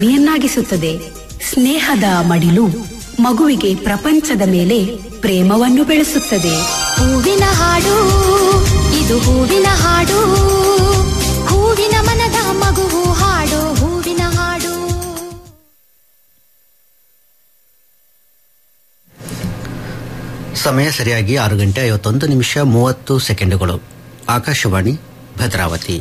ಯನ್ನಾಗಿಸುತ್ತದೆ ಸ್ನೇಹದ ಮಡಿಲು ಮಗುವಿಗೆ ಪ್ರಪಂಚದ ಮೇಲೆ ಪ್ರೇಮವನ್ನು ಬೆಳೆಸುತ್ತದೆ ಹೂವಿನ ಹಾಡು ಇದು ಹೂವಿನ ಹಾಡು ಹೂವಿನ ಮನದ ಮಗುವು ಹಾಡು ಹೂವಿನ ಹಾಡು ಸಮಯ ಸರಿಯಾಗಿ ಆರು ಗಂಟೆ ಐವತ್ತೊಂದು ನಿಮಿಷ ಮೂವತ್ತು ಸೆಕೆಂಡುಗಳು ಆಕಾಶವಾಣಿ ಭದ್ರಾವತಿ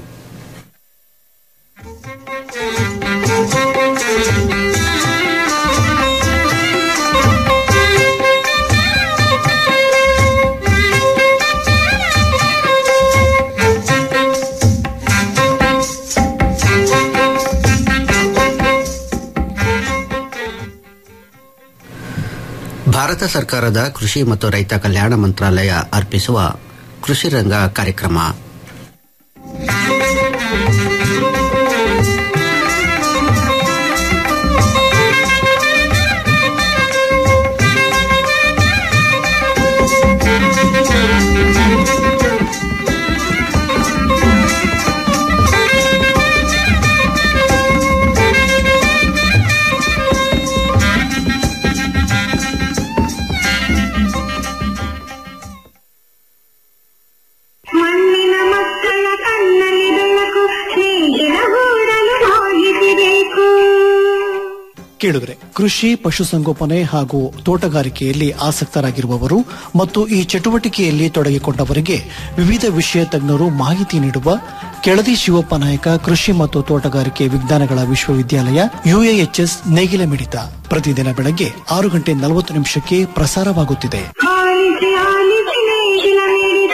ಭಾರತ ಸರ್ಕಾರದ ಕೃಷಿ ಮತ್ತು ರೈತ ಕಲ್ಯಾಣ ಮಂತ್ರಾಲಯ ಅರ್ಪಿಸುವ ಕೃಷಿ ರಂಗ ಕಾರ್ಯಕ್ರಮ ಮಣ್ಣಿನ ಮಕ್ಕಳ ಕಣ್ಣಲ್ಲಿ ಬೆಳಕು ಸ್ನೇಹಿನ ಗೂಡಲು ಹೋಗಿಸಬೇಕು ಕೇಳಿದ್ರೆ ಕೃಷಿ ಪಶುಸಂಗೋಪನೆ ಹಾಗೂ ತೋಟಗಾರಿಕೆಯಲ್ಲಿ ಆಸಕ್ತರಾಗಿರುವವರು ಮತ್ತು ಈ ಚಟುವಟಿಕೆಯಲ್ಲಿ ತೊಡಗಿಕೊಂಡವರಿಗೆ ವಿವಿಧ ವಿಷಯ ತಜ್ಞರು ಮಾಹಿತಿ ನೀಡುವ ಕೆಳದಿ ಶಿವಪ್ಪ ನಾಯಕ ಕೃಷಿ ಮತ್ತು ತೋಟಗಾರಿಕೆ ವಿಜ್ಞಾನಗಳ ವಿಶ್ವವಿದ್ಯಾಲಯ ಯುಎಎಚ್ಎಸ್ ನೇಗಿಲ ಮಿಡಿತ ಪ್ರತಿದಿನ ಬೆಳಗ್ಗೆ ಆರು ಗಂಟೆ ನಲವತ್ತು ನಿಮಿಷಕ್ಕೆ ಪ್ರಸಾರವಾಗುತ್ತಿದೆ ಆಲಿಸಿ ಆಲಿಸಿ ನೇಗಿಲ ಮಿಡಿತ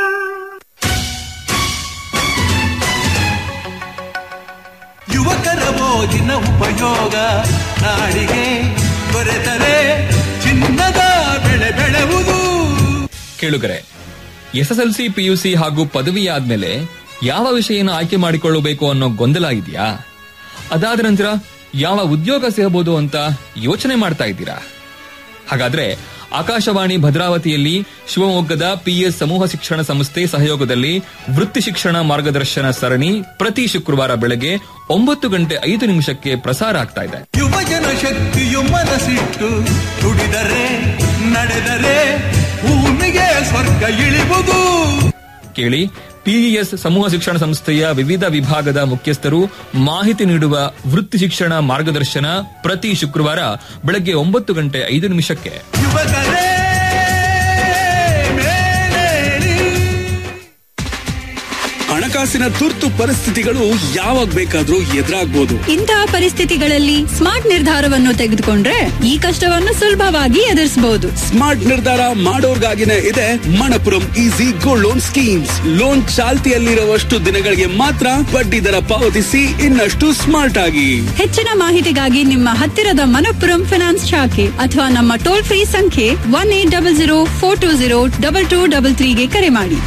ಯುವಕರ ಮೋಜಿನ ಉಪಯೋಗ ನಾಡಿಗೆ ದೊರೆತರೆ ಚಿನ್ನದ ಬೆಳೆ ಬೆಳೆವುದು ಕೇಳುಗರೆ ಎಸ್ಎಸ್ಎಲ್ಸಿ ಪಿಯುಸಿ ಹಾಗೂ ಪದವಿ ಆದ್ಮೇಲೆ ಯಾವ ವಿಷಯನ ಆಯ್ಕೆ ಮಾಡಿಕೊಳ್ಳಬೇಕು ಅನ್ನೋ ಗೊಂದಲ ಇದೆಯಾ ಅದಾದ ನಂತರ ಯಾವ ಉದ್ಯೋಗ ಸಿಗಬಹುದು ಅಂತ ಯೋಚನೆ ಮಾಡ್ತಾ ಇದ್ದೀರಾ ಹಾಗಾದ್ರೆ ಆಕಾಶವಾಣಿ ಭದ್ರಾವತಿಯಲ್ಲಿ ಶಿವಮೊಗ್ಗದ ಪಿಎಸ್ ಸಮೂಹ ಶಿಕ್ಷಣ ಸಂಸ್ಥೆ ಸಹಯೋಗದಲ್ಲಿ ವೃತ್ತಿ ಶಿಕ್ಷಣ ಮಾರ್ಗದರ್ಶನ ಸರಣಿ ಪ್ರತಿ ಶುಕ್ರವಾರ ಬೆಳಗ್ಗೆ ಒಂಬತ್ತು ಗಂಟೆ ಐದು ನಿಮಿಷಕ್ಕೆ ಪ್ರಸಾರ ಆಗ್ತಾ ಇದೆ ಯುವಜನ ಶಕ್ತಿಯು ಮನಸ್ಸಿಟ್ಟು ದುಡಿದರೆ ನಡೆದರೆ ಭೂಮಿಗೆ ಸ್ವರ್ಗ ಇಳಿವುದು ಕೇಳಿ ಪಿಇಎಸ್ ಸಮೂಹ ಶಿಕ್ಷಣ ಸಂಸ್ಥೆಯ ವಿವಿಧ ವಿಭಾಗದ ಮುಖ್ಯಸ್ಥರು ಮಾಹಿತಿ ನೀಡುವ ವೃತ್ತಿ ಶಿಕ್ಷಣ ಮಾರ್ಗದರ್ಶನ ಪ್ರತಿ ಶುಕ್ರವಾರ ಬೆಳಗ್ಗೆ ಒಂಬತ್ತು ಗಂಟೆ ಐದು ನಿಮಿಷಕ್ಕೆ ಯುವಕರೇ ಮೇಲೇಳಿ ಹಣಕಾಸಿನ ತುರ್ತು ಪರಿಸ್ಥಿತಿಗಳು ಯಾವಾಗ ಬೇಕಾದ್ರೂ ಎದುರಾಗ್ಬೋದು ಇಂತಹ ಪರಿಸ್ಥಿತಿಗಳಲ್ಲಿ ಸ್ಮಾರ್ಟ್ ನಿರ್ಧಾರವನ್ನು ತೆಗೆದುಕೊಂಡ್ರೆ ಈ ಕಷ್ಟವನ್ನು ಸುಲಭವಾಗಿ ಎದುರಿಸಬಹುದು ಸ್ಮಾರ್ಟ್ ನಿರ್ಧಾರ ಮಾಡೋರ್ಗಾಗಿನೇ ಇದೆ Manappuram easy gold loan schemes loan ಚಾಲ್ತಿಯಲ್ಲಿರುವಷ್ಟು ದಿನಗಳಿಗೆ ಮಾತ್ರ ಬಡ್ಡಿ ದರ ಪಾವತಿಸಿ ಇನ್ನಷ್ಟು ಸ್ಮಾರ್ಟ್ ಆಗಿ ಹೆಚ್ಚಿನ ಮಾಹಿತಿಗಾಗಿ ನಿಮ್ಮ ಹತ್ತಿರದ ಮನಪ್ಪುರಂ ಫಿನಾನ್ಸ್ ಶಾಖೆ ಅಥವಾ ನಮ್ಮ ಟೋಲ್ ಫ್ರೀ ಸಂಖ್ಯೆ one eight double zero four two zero double two double ತ್ರೀಗೆ ಕರೆ ಮಾಡಿ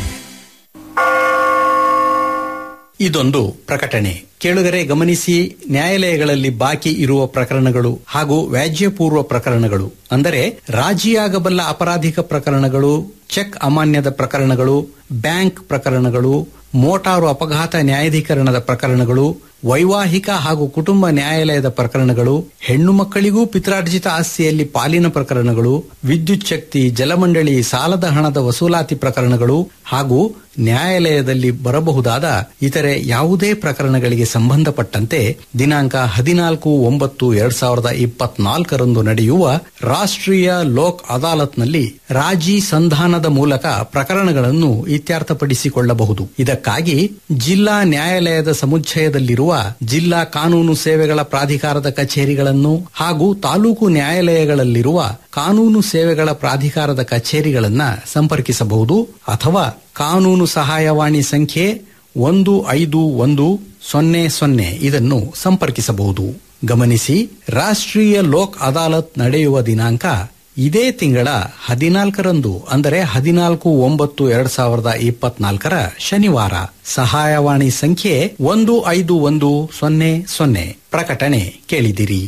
ಇದೊಂದು ಪ್ರಕಟಣೆ ಕೇಳುಗರೆ ಗಮನಿಸಿ ನ್ಯಾಯಾಲಯಗಳಲ್ಲಿ ಬಾಕಿ ಇರುವ ಪ್ರಕರಣಗಳು ಹಾಗೂ ವ್ಯಾಜ್ಯಪೂರ್ವ ಪ್ರಕರಣಗಳು ಅಂದರೆ ರಾಜಿಯಾಗಬಲ್ಲ ಅಪರಾಧಿಕ ಪ್ರಕರಣಗಳು ಚೆಕ್ ಅಮಾನ್ಯದ ಪ್ರಕರಣಗಳು ಬ್ಯಾಂಕ್ ಪ್ರಕರಣಗಳು ಮೋಟಾರು ಅಪಘಾತ ನ್ಯಾಯಾಧೀಕರಣದ ಪ್ರಕರಣಗಳು ವೈವಾಹಿಕ ಹಾಗೂ ಕುಟುಂಬ ನ್ಯಾಯಾಲಯದ ಪ್ರಕರಣಗಳು ಹೆಣ್ಣು ಮಕ್ಕಳಿಗೂ ಪಿತ್ರಾರ್ಜಿತ ಆಸ್ತಿಯಲ್ಲಿ ಪಾಲಿನ ಪ್ರಕರಣಗಳು ವಿದ್ಯುತ್ ಶಕ್ತಿ ಜಲಮಂಡಳಿ ಸಾಲದ ಹಣದ ವಸೂಲಾತಿ ಪ್ರಕರಣಗಳು ಹಾಗೂ ನ್ಯಾಯಾಲಯದಲ್ಲಿ ಬರಬಹುದಾದ ಇತರೆ ಯಾವುದೇ ಪ್ರಕರಣಗಳಿಗೆ ಸಂಬಂಧಪಟ್ಟಂತೆ ದಿನಾಂಕ ಹದಿನಾಲ್ಕು ಒಂಬತ್ತು ಎರಡ್ ಸಾವಿರದ ಇಪ್ಪತ್ನಾಲ್ಕರಂದು ನಡೆಯುವ ರಾಷ್ಟ್ರೀಯ ಲೋಕ್ ಅದಾಲತ್ನಲ್ಲಿ ರಾಜಿ ಸಂಧಾನದ ಮೂಲಕ ಪ್ರಕರಣಗಳನ್ನು ಇತ್ಯರ್ಥಪಡಿಸಿಕೊಳ್ಳಬಹುದು ಇದಕ್ಕಾಗಿ ಜಿಲ್ಲಾ ನ್ಯಾಯಾಲಯದ ಸಮುಚ್ಚಯದಲ್ಲಿರುವ ಜಿಲ್ಲಾ ಕಾನೂನು ಸೇವೆಗಳ ಪ್ರಾಧಿಕಾರದ ಕಚೇರಿಗಳನ್ನು ಹಾಗೂ ತಾಲೂಕು ನ್ಯಾಯಾಲಯಗಳಲ್ಲಿರುವ ಕಾನೂನು ಸೇವೆಗಳ ಪ್ರಾಧಿಕಾರದ ಕಚೇರಿಗಳನ್ನ ಸಂಪರ್ಕಿಸಬಹುದು ಅಥವಾ ಕಾನೂನು ಸಹಾಯವಾಣಿ ಸಂಖ್ಯೆ ಒಂದು ಐದು ಒಂದು ಸೊನ್ನೆ ಸೊನ್ನೆ ಇದನ್ನು ಸಂಪರ್ಕಿಸಬಹುದು ಗಮನಿಸಿ ರಾಷ್ಟ್ರೀಯ ಲೋಕ್ ಅದಾಲತ್ ನಡೆಯುವ ದಿನಾಂಕ ಇದೇ ತಿಂಗಳ ಹದಿನಾಲ್ಕರಂದು ಅಂದರೆ ಹದಿನಾಲ್ಕು ಒಂಬತ್ತು ಎರಡ್ ಸಾವಿರದ ಇಪ್ಪತ್ನಾಲ್ಕರ ಶನಿವಾರ ಸಹಾಯವಾಣಿ ಸಂಖ್ಯೆ ಒಂದು ಐದು ಒಂದು ಸೊನ್ನೆ ಸೊನ್ನೆ ಪ್ರಕಟಣೆ ಕೇಳಿದಿರಿ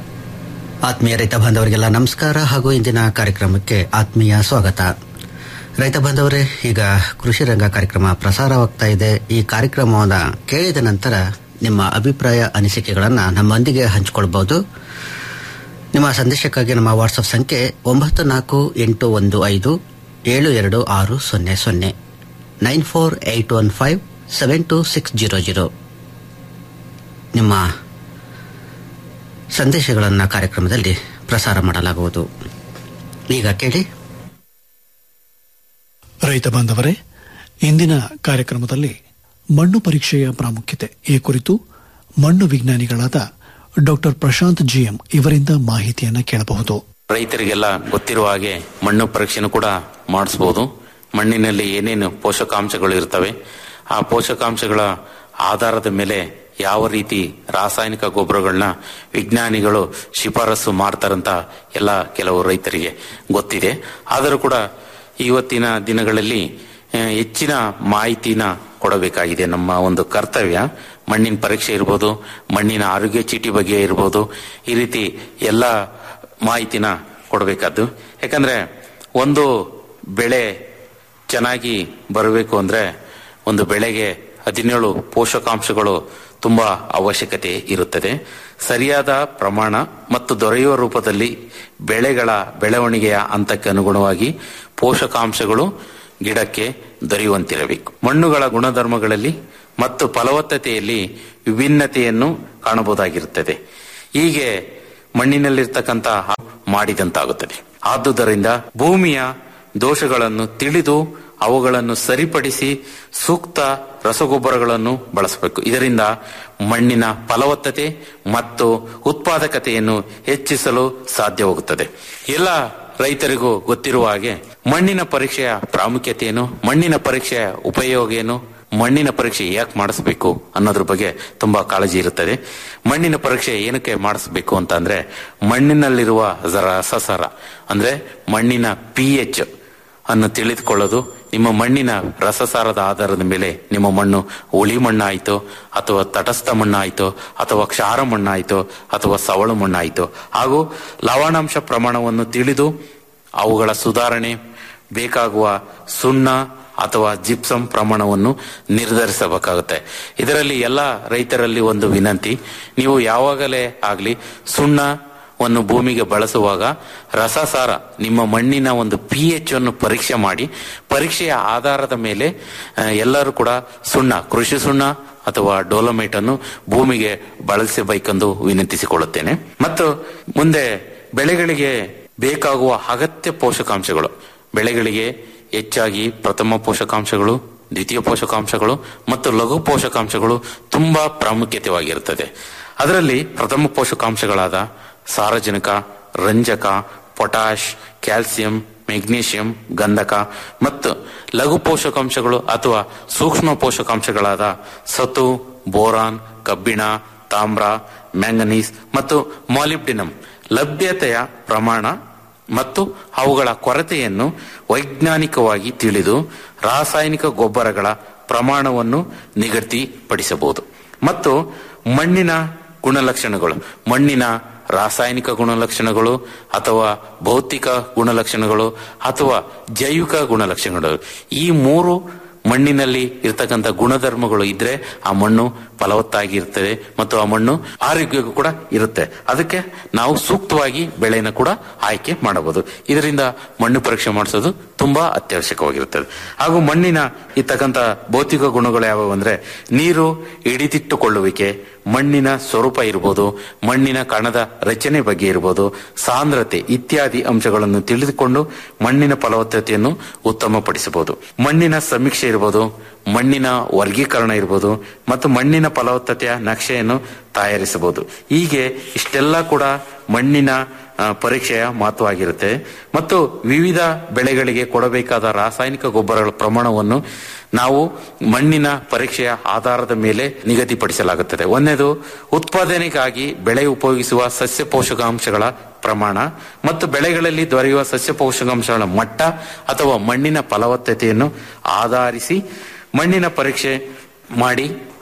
ಆತ್ಮೀಯ ರೈತ ಬಾಂಧವರಿಗೆಲ್ಲ ನಮಸ್ಕಾರ ಹಾಗೂ ಇಂದಿನ ಕಾರ್ಯಕ್ರಮಕ್ಕೆ ಆತ್ಮೀಯ ಸ್ವಾಗತ ರೈತ ಬಾಂಧವರೇ ಈಗ ಕೃಷಿ ರಂಗ ಕಾರ್ಯಕ್ರಮ ಪ್ರಸಾರವಾಗ್ತಾ ಇದೆ ಈ ಕಾರ್ಯಕ್ರಮವನ್ನು ಕೇಳಿದ ನಂತರ ನಿಮ್ಮ ಅಭಿಪ್ರಾಯ ಅನಿಸಿಕೆಗಳನ್ನು ನಮ್ಮೊಂದಿಗೆ ಹಂಚಿಕೊಳ್ಬಹುದು ನಿಮ್ಮ ಸಂದೇಶಕ್ಕಾಗಿ ನಮ್ಮ ವಾಟ್ಸಪ್ ಸಂಖ್ಯೆ ಒಂಬತ್ತು ನಾಲ್ಕು ಎಂಟು ಒಂದು ಐದು ಏಳು ಎರಡು ಆರು ಸೊನ್ನೆ ಸೊನ್ನೆ nine four eight one five seven two six zero zero ನಿಮ್ಮ ಸಂದೇಶಗಳನ್ನು ಕಾರ್ಯಕ್ರಮದಲ್ಲಿ ಪ್ರಸಾರ ಮಾಡಲಾಗುವುದು ಈಗ ಕೇಳಿ ರೈತ ಬಾಂಧವರೇ ಇಂದಿನ ಕಾರ್ಯಕ್ರಮದಲ್ಲಿ ಮಣ್ಣು ಪರೀಕ್ಷೆಯ ಪ್ರಾಮುಖ್ಯತೆ ಈ ಕುರಿತು ಮಣ್ಣು ವಿಜ್ಞಾನಿಗಳಾದ ಡಾಕ್ಟರ್ ಪ್ರಶಾಂತ್ ಜಿಎಂ ಇವರಿಂದ ಮಾಹಿತಿಯನ್ನ ಕೇಳಬಹುದು ರೈತರಿಗೆಲ್ಲ ಗೊತ್ತಿರುವ ಹಾಗೆ ಮಣ್ಣು ಪರೀಕ್ಷೆನೂ ಕೂಡ ಮಾಡಿಸ್ಬೋದು ಮಣ್ಣಿನಲ್ಲಿ ಏನೇನು ಪೋಷಕಾಂಶಗಳು ಇರ್ತವೆ ಆ ಪೋಷಕಾಂಶಗಳ ಆಧಾರದ ಮೇಲೆ ಯಾವ ರೀತಿ ರಾಸಾಯನಿಕ ಗೊಬ್ಬರಗಳನ್ನ ವಿಜ್ಞಾನಿಗಳು ಶಿಫಾರಸು ಮಾಡ್ತಾರಂತ ಎಲ್ಲ ಕೆಲವು ರೈತರಿಗೆ ಗೊತ್ತಿದೆ ಆದರೂ ಕೂಡ ಇವತ್ತಿನ ದಿನಗಳಲ್ಲಿ ಆ, ಹೆಚ್ಚಿನ ಮಾಹಿತಿನ ಕೊಡಬೇಕಾಗಿದೆ ನಮ್ಮ ಒಂದು ಕರ್ತವ್ಯ ಮಣ್ಣಿನ ಪರೀಕ್ಷೆ ಇರ್ಬೋದು ಮಣ್ಣಿನ ಆರೋಗ್ಯ ಚೀಟಿ ಬಗ್ಗೆ ಇರ್ಬೋದು ಈ ರೀತಿ ಎಲ್ಲ ಮಾಹಿತಿನ ಕೊಡಬೇಕಾದ್ದು ಯಾಕಂದ್ರೆ ಒಂದು ಬೆಳೆ ಚೆನ್ನಾಗಿ ಬರಬೇಕು ಅಂದ್ರೆ ಒಂದು ಬೆಳೆಗೆ ಹದಿನೇಳು ಪೋಷಕಾಂಶಗಳು ತುಂಬಾ ಅವಶ್ಯಕತೆ ಇರುತ್ತದೆ ಸರಿಯಾದ ಪ್ರಮಾಣ ಮತ್ತು ದೊರೆಯುವ ರೂಪದಲ್ಲಿ ಬೆಳೆಗಳ ಬೆಳವಣಿಗೆಯ ಹಂತಕ್ಕೆ ಅನುಗುಣವಾಗಿ ಪೋಷಕಾಂಶಗಳು ಗಿಡಕ್ಕೆ ದೊರೆಯುವಂತಿರಬೇಕು ಮಣ್ಣುಗಳ ಗುಣಧರ್ಮಗಳಲ್ಲಿ ಮತ್ತು ಫಲವತ್ತತೆಯಲ್ಲಿ ವಿಭಿನ್ನತೆಯನ್ನು ಕಾಣಬಹುದಾಗಿರುತ್ತದೆ ಹೀಗೆ ಮಣ್ಣಿನಲ್ಲಿರ್ತಕ್ಕಂಥ ಮಾಡಿದಂತಾಗುತ್ತದೆ ಆದುದರಿಂದ ಭೂಮಿಯ ದೋಷಗಳನ್ನು ತಿಳಿದು ಅವುಗಳನ್ನು ಸರಿಪಡಿಸಿ ಸೂಕ್ತ ರಸಗೊಬ್ಬರಗಳನ್ನು ಬಳಸಬೇಕು ಇದರಿಂದ ಮಣ್ಣಿನ ಫಲವತ್ತತೆ ಮತ್ತು ಉತ್ಪಾದಕತೆಯನ್ನು ಹೆಚ್ಚಿಸಲು ಸಾಧ್ಯವಾಗುತ್ತದೆ ಎಲ್ಲ ರೈತರಿಗೂ ಗೊತ್ತಿರುವ ಹಾಗೆ ಮಣ್ಣಿನ ಪರೀಕ್ಷೆಯ ಪ್ರಾಮುಖ್ಯತೆ ಏನು ಮಣ್ಣಿನ ಪರೀಕ್ಷೆಯ ಉಪಯೋಗ ಏನು ಮಣ್ಣಿನ ಪರೀಕ್ಷೆ ಯಾಕೆ ಮಾಡಿಸ್ಬೇಕು ಅನ್ನೋದ್ರ ಬಗ್ಗೆ ತುಂಬಾ ಕಾಳಜಿ ಇರುತ್ತದೆ ಮಣ್ಣಿನ ಪರೀಕ್ಷೆ ಏನಕ್ಕೆ ಮಾಡಿಸ್ಬೇಕು ಅಂತ ಅಂದ್ರೆ ಮಣ್ಣಿನಲ್ಲಿರುವ ರಸಸಾರ ಅಂದ್ರೆ ಮಣ್ಣಿನ ಪಿ ಎಚ್ ಅನ್ನು ತಿಳಿದುಕೊಳ್ಳೋದು ನಿಮ್ಮ ಮಣ್ಣಿನ ರಸಸಾರದ ಆಧಾರದ ಮೇಲೆ ನಿಮ್ಮ ಮಣ್ಣು ಹುಳಿ ಮಣ್ಣಾಯಿತು ಅಥವಾ ತಟಸ್ಥ ಮಣ್ಣಾಯಿತು ಅಥವಾ ಕ್ಷಾರ ಮಣ್ಣಾಯಿತು ಅಥವಾ ಸವಳು ಮಣ್ಣಾಯಿತು ಹಾಗೂ ಲವಣಾಂಶ ಪ್ರಮಾಣವನ್ನು ತಿಳಿದು ಅವುಗಳ ಸುಧಾರಣೆ ಬೇಕಾಗುವ ಸುಣ್ಣ ಅಥವಾ ಜಿಪ್ಸಮ್ ಪ್ರಮಾಣವನ್ನು ನಿರ್ಧರಿಸಬೇಕಾಗುತ್ತೆ ಇದರಲ್ಲಿ ಎಲ್ಲ ರೈತರಲ್ಲಿ ಒಂದು ವಿನಂತಿ ನೀವು ಯಾವಾಗಲೇ ಆಗಲಿ ಸುಣ್ಣವನ್ನು ಭೂಮಿಗೆ ಬಳಸುವಾಗ ರಸಸಾರ ನಿಮ್ಮ ಮಣ್ಣಿನ ಒಂದು ಪಿ ಎಚ್ ಅನ್ನು ಪರೀಕ್ಷೆ ಮಾಡಿ ಪರೀಕ್ಷೆಯ ಆಧಾರದ ಮೇಲೆ ಆ, ಎಲ್ಲರೂ ಕೂಡ ಸುಣ್ಣ ಕೃಷಿ ಸುಣ್ಣ ಅಥವಾ ಡೋಲೋಮೈಟ್ ಅನ್ನು ಭೂಮಿಗೆ ಬಳಸಬೇಕೆಂದು ವಿನಂತಿಸಿಕೊಳ್ಳುತ್ತೇನೆ ಮತ್ತು ಮುಂದೆ ಬೆಳೆಗಳಿಗೆ ಬೇಕಾಗುವ ಅಗತ್ಯ ಪೋಷಕಾಂಶಗಳು ಬೆಳೆಗಳಿಗೆ ಹೆಚ್ಚಾಗಿ ಪ್ರಥಮ ಪೋಷಕಾಂಶಗಳು ದ್ವಿತೀಯ ಪೋಷಕಾಂಶಗಳು ಮತ್ತು ಲಘು ಪೋಷಕಾಂಶಗಳು ತುಂಬಾ ಪ್ರಾಮುಖ್ಯತೆವಾಗಿರುತ್ತದೆ ಅದರಲ್ಲಿ ಪ್ರಥಮ ಪೋಷಕಾಂಶಗಳಾದ ಸಾರಜನಕ ರಂಜಕ ಪೊಟ್ಯಾಶ್ ಕ್ಯಾಲ್ಸಿಯಂ ಮೆಗ್ನೀಷಿಯಂ ಗಂಧಕ ಮತ್ತು ಲಘು ಪೋಷಕಾಂಶಗಳು ಅಥವಾ ಸೂಕ್ಷ್ಮ ಪೋಷಕಾಂಶಗಳಾದ ಸತು ಬೋರಾನ್ ಕಬ್ಬಿಣ ತಾಮ್ರ ಮ್ಯಾಂಗನೀಸ್ ಮತ್ತು ಮಾಲಿಬ್ಡಿನಮ್ ಲಭ್ಯತೆಯ ಪ್ರಮಾಣ ಮತ್ತು ಅವುಗಳ ಕೊರತೆಯನ್ನು ವೈಜ್ಞಾನಿಕವಾಗಿ ತಿಳಿದು ರಾಸಾಯನಿಕ ಗೊಬ್ಬರಗಳ ಪ್ರಮಾಣವನ್ನು ನಿಗದಿಪಡಿಸಬಹುದು ಮತ್ತು ಮಣ್ಣಿನ ಗುಣಲಕ್ಷಣಗಳು ಮಣ್ಣಿನ ರಾಸಾಯನಿಕ ಗುಣಲಕ್ಷಣಗಳು ಅಥವಾ ಭೌತಿಕ ಗುಣಲಕ್ಷಣಗಳು ಅಥವಾ ಜೈವಿಕ ಗುಣಲಕ್ಷಣಗಳು ಈ ಮೂರು ಮಣ್ಣಿನಲ್ಲಿ ಇರ್ತಕ್ಕಂಥ ಗುಣಧರ್ಮಗಳು ಇದ್ರೆ ಆ ಮಣ್ಣು ಫಲವತ್ತಾಗಿ ಇರ್ತದೆ ಮತ್ತು ಆ ಮಣ್ಣು ಆರೋಗ್ಯಕ್ಕೂ ಕೂಡ ಇರುತ್ತೆ ಅದಕ್ಕೆ ನಾವು ಸೂಕ್ತವಾಗಿ ಬೆಳೆಯನ್ನು ಕೂಡ ಆಯ್ಕೆ ಮಾಡಬಹುದು ಇದರಿಂದ ಮಣ್ಣು ಪರೀಕ್ಷೆ ಮಾಡಿಸೋದು ತುಂಬಾ ಅತ್ಯವಶ್ಯಕವಾಗಿರುತ್ತದೆ ಹಾಗೂ ಮಣ್ಣಿನ ಇರ್ತಕ್ಕಂಥ ಭೌತಿಕ ಗುಣಗಳು ಯಾವುವು ಅಂದ್ರೆ ನೀರು ಹಿಡಿದಿಟ್ಟುಕೊಳ್ಳುವಿಕೆ ಮಣ್ಣಿನ ಸ್ವರೂಪ ಇರ್ಬೋದು ಮಣ್ಣಿನ ಕಣದ ರಚನೆ ಬಗ್ಗೆ ಇರ್ಬೋದು ಸಾಂದ್ರತೆ ಇತ್ಯಾದಿ ಅಂಶಗಳನ್ನು ತಿಳಿದುಕೊಂಡು ಮಣ್ಣಿನ ಫಲವತ್ತತೆಯನ್ನು ಉತ್ತಮಪಡಿಸಬಹುದು ಮಣ್ಣಿನ ಸಮೀಕ್ಷೆ ಇರ್ಬೋದು ಮಣ್ಣಿನ ವರ್ಗೀಕರಣ ಇರ್ಬೋದು ಮತ್ತು ಮಣ್ಣಿನ ಫಲವತ್ತತೆಯ ನಕ್ಷೆಯನ್ನು ತಯಾರಿಸಬಹುದು ಹೀಗೆ ಇಷ್ಟೆಲ್ಲ ಕೂಡ ಮಣ್ಣಿನ ಆ, ಪರೀಕ್ಷೆಯ ಮಹತ್ವವಾಗಿರುತ್ತೆ ಮತ್ತು ವಿವಿಧ ಬೆಳೆಗಳಿಗೆ ಕೊಡಬೇಕಾದ ರಾಸಾಯನಿಕ ಗೊಬ್ಬರಗಳ ಪ್ರಮಾಣವನ್ನು ನಾವು ಮಣ್ಣಿನ ಪರೀಕ್ಷೆಯ ಆಧಾರದ ಮೇಲೆ ನಿಗದಿಪಡಿಸಲಾಗುತ್ತದೆ ಒಂದನೇದು ಉತ್ಪಾದನೆಗಾಗಿ ಬೆಳೆ ಉಪಯೋಗಿಸುವ ಸಸ್ಯ ಪೋಷಕಾಂಶಗಳ ಪ್ರಮಾಣ ಮತ್ತು ಬೆಳೆಗಳಲ್ಲಿ ದೊರೆಯುವ ಸಸ್ಯ ಪೋಷಕಾಂಶಗಳ ಮಟ್ಟ ಅಥವಾ ಮಣ್ಣಿನ ಫಲವತ್ತತೆಯನ್ನು ಆಧರಿಸಿ ಮಣ್ಣಿನ ಪರೀಕ್ಷೆ ಮಾಡಿ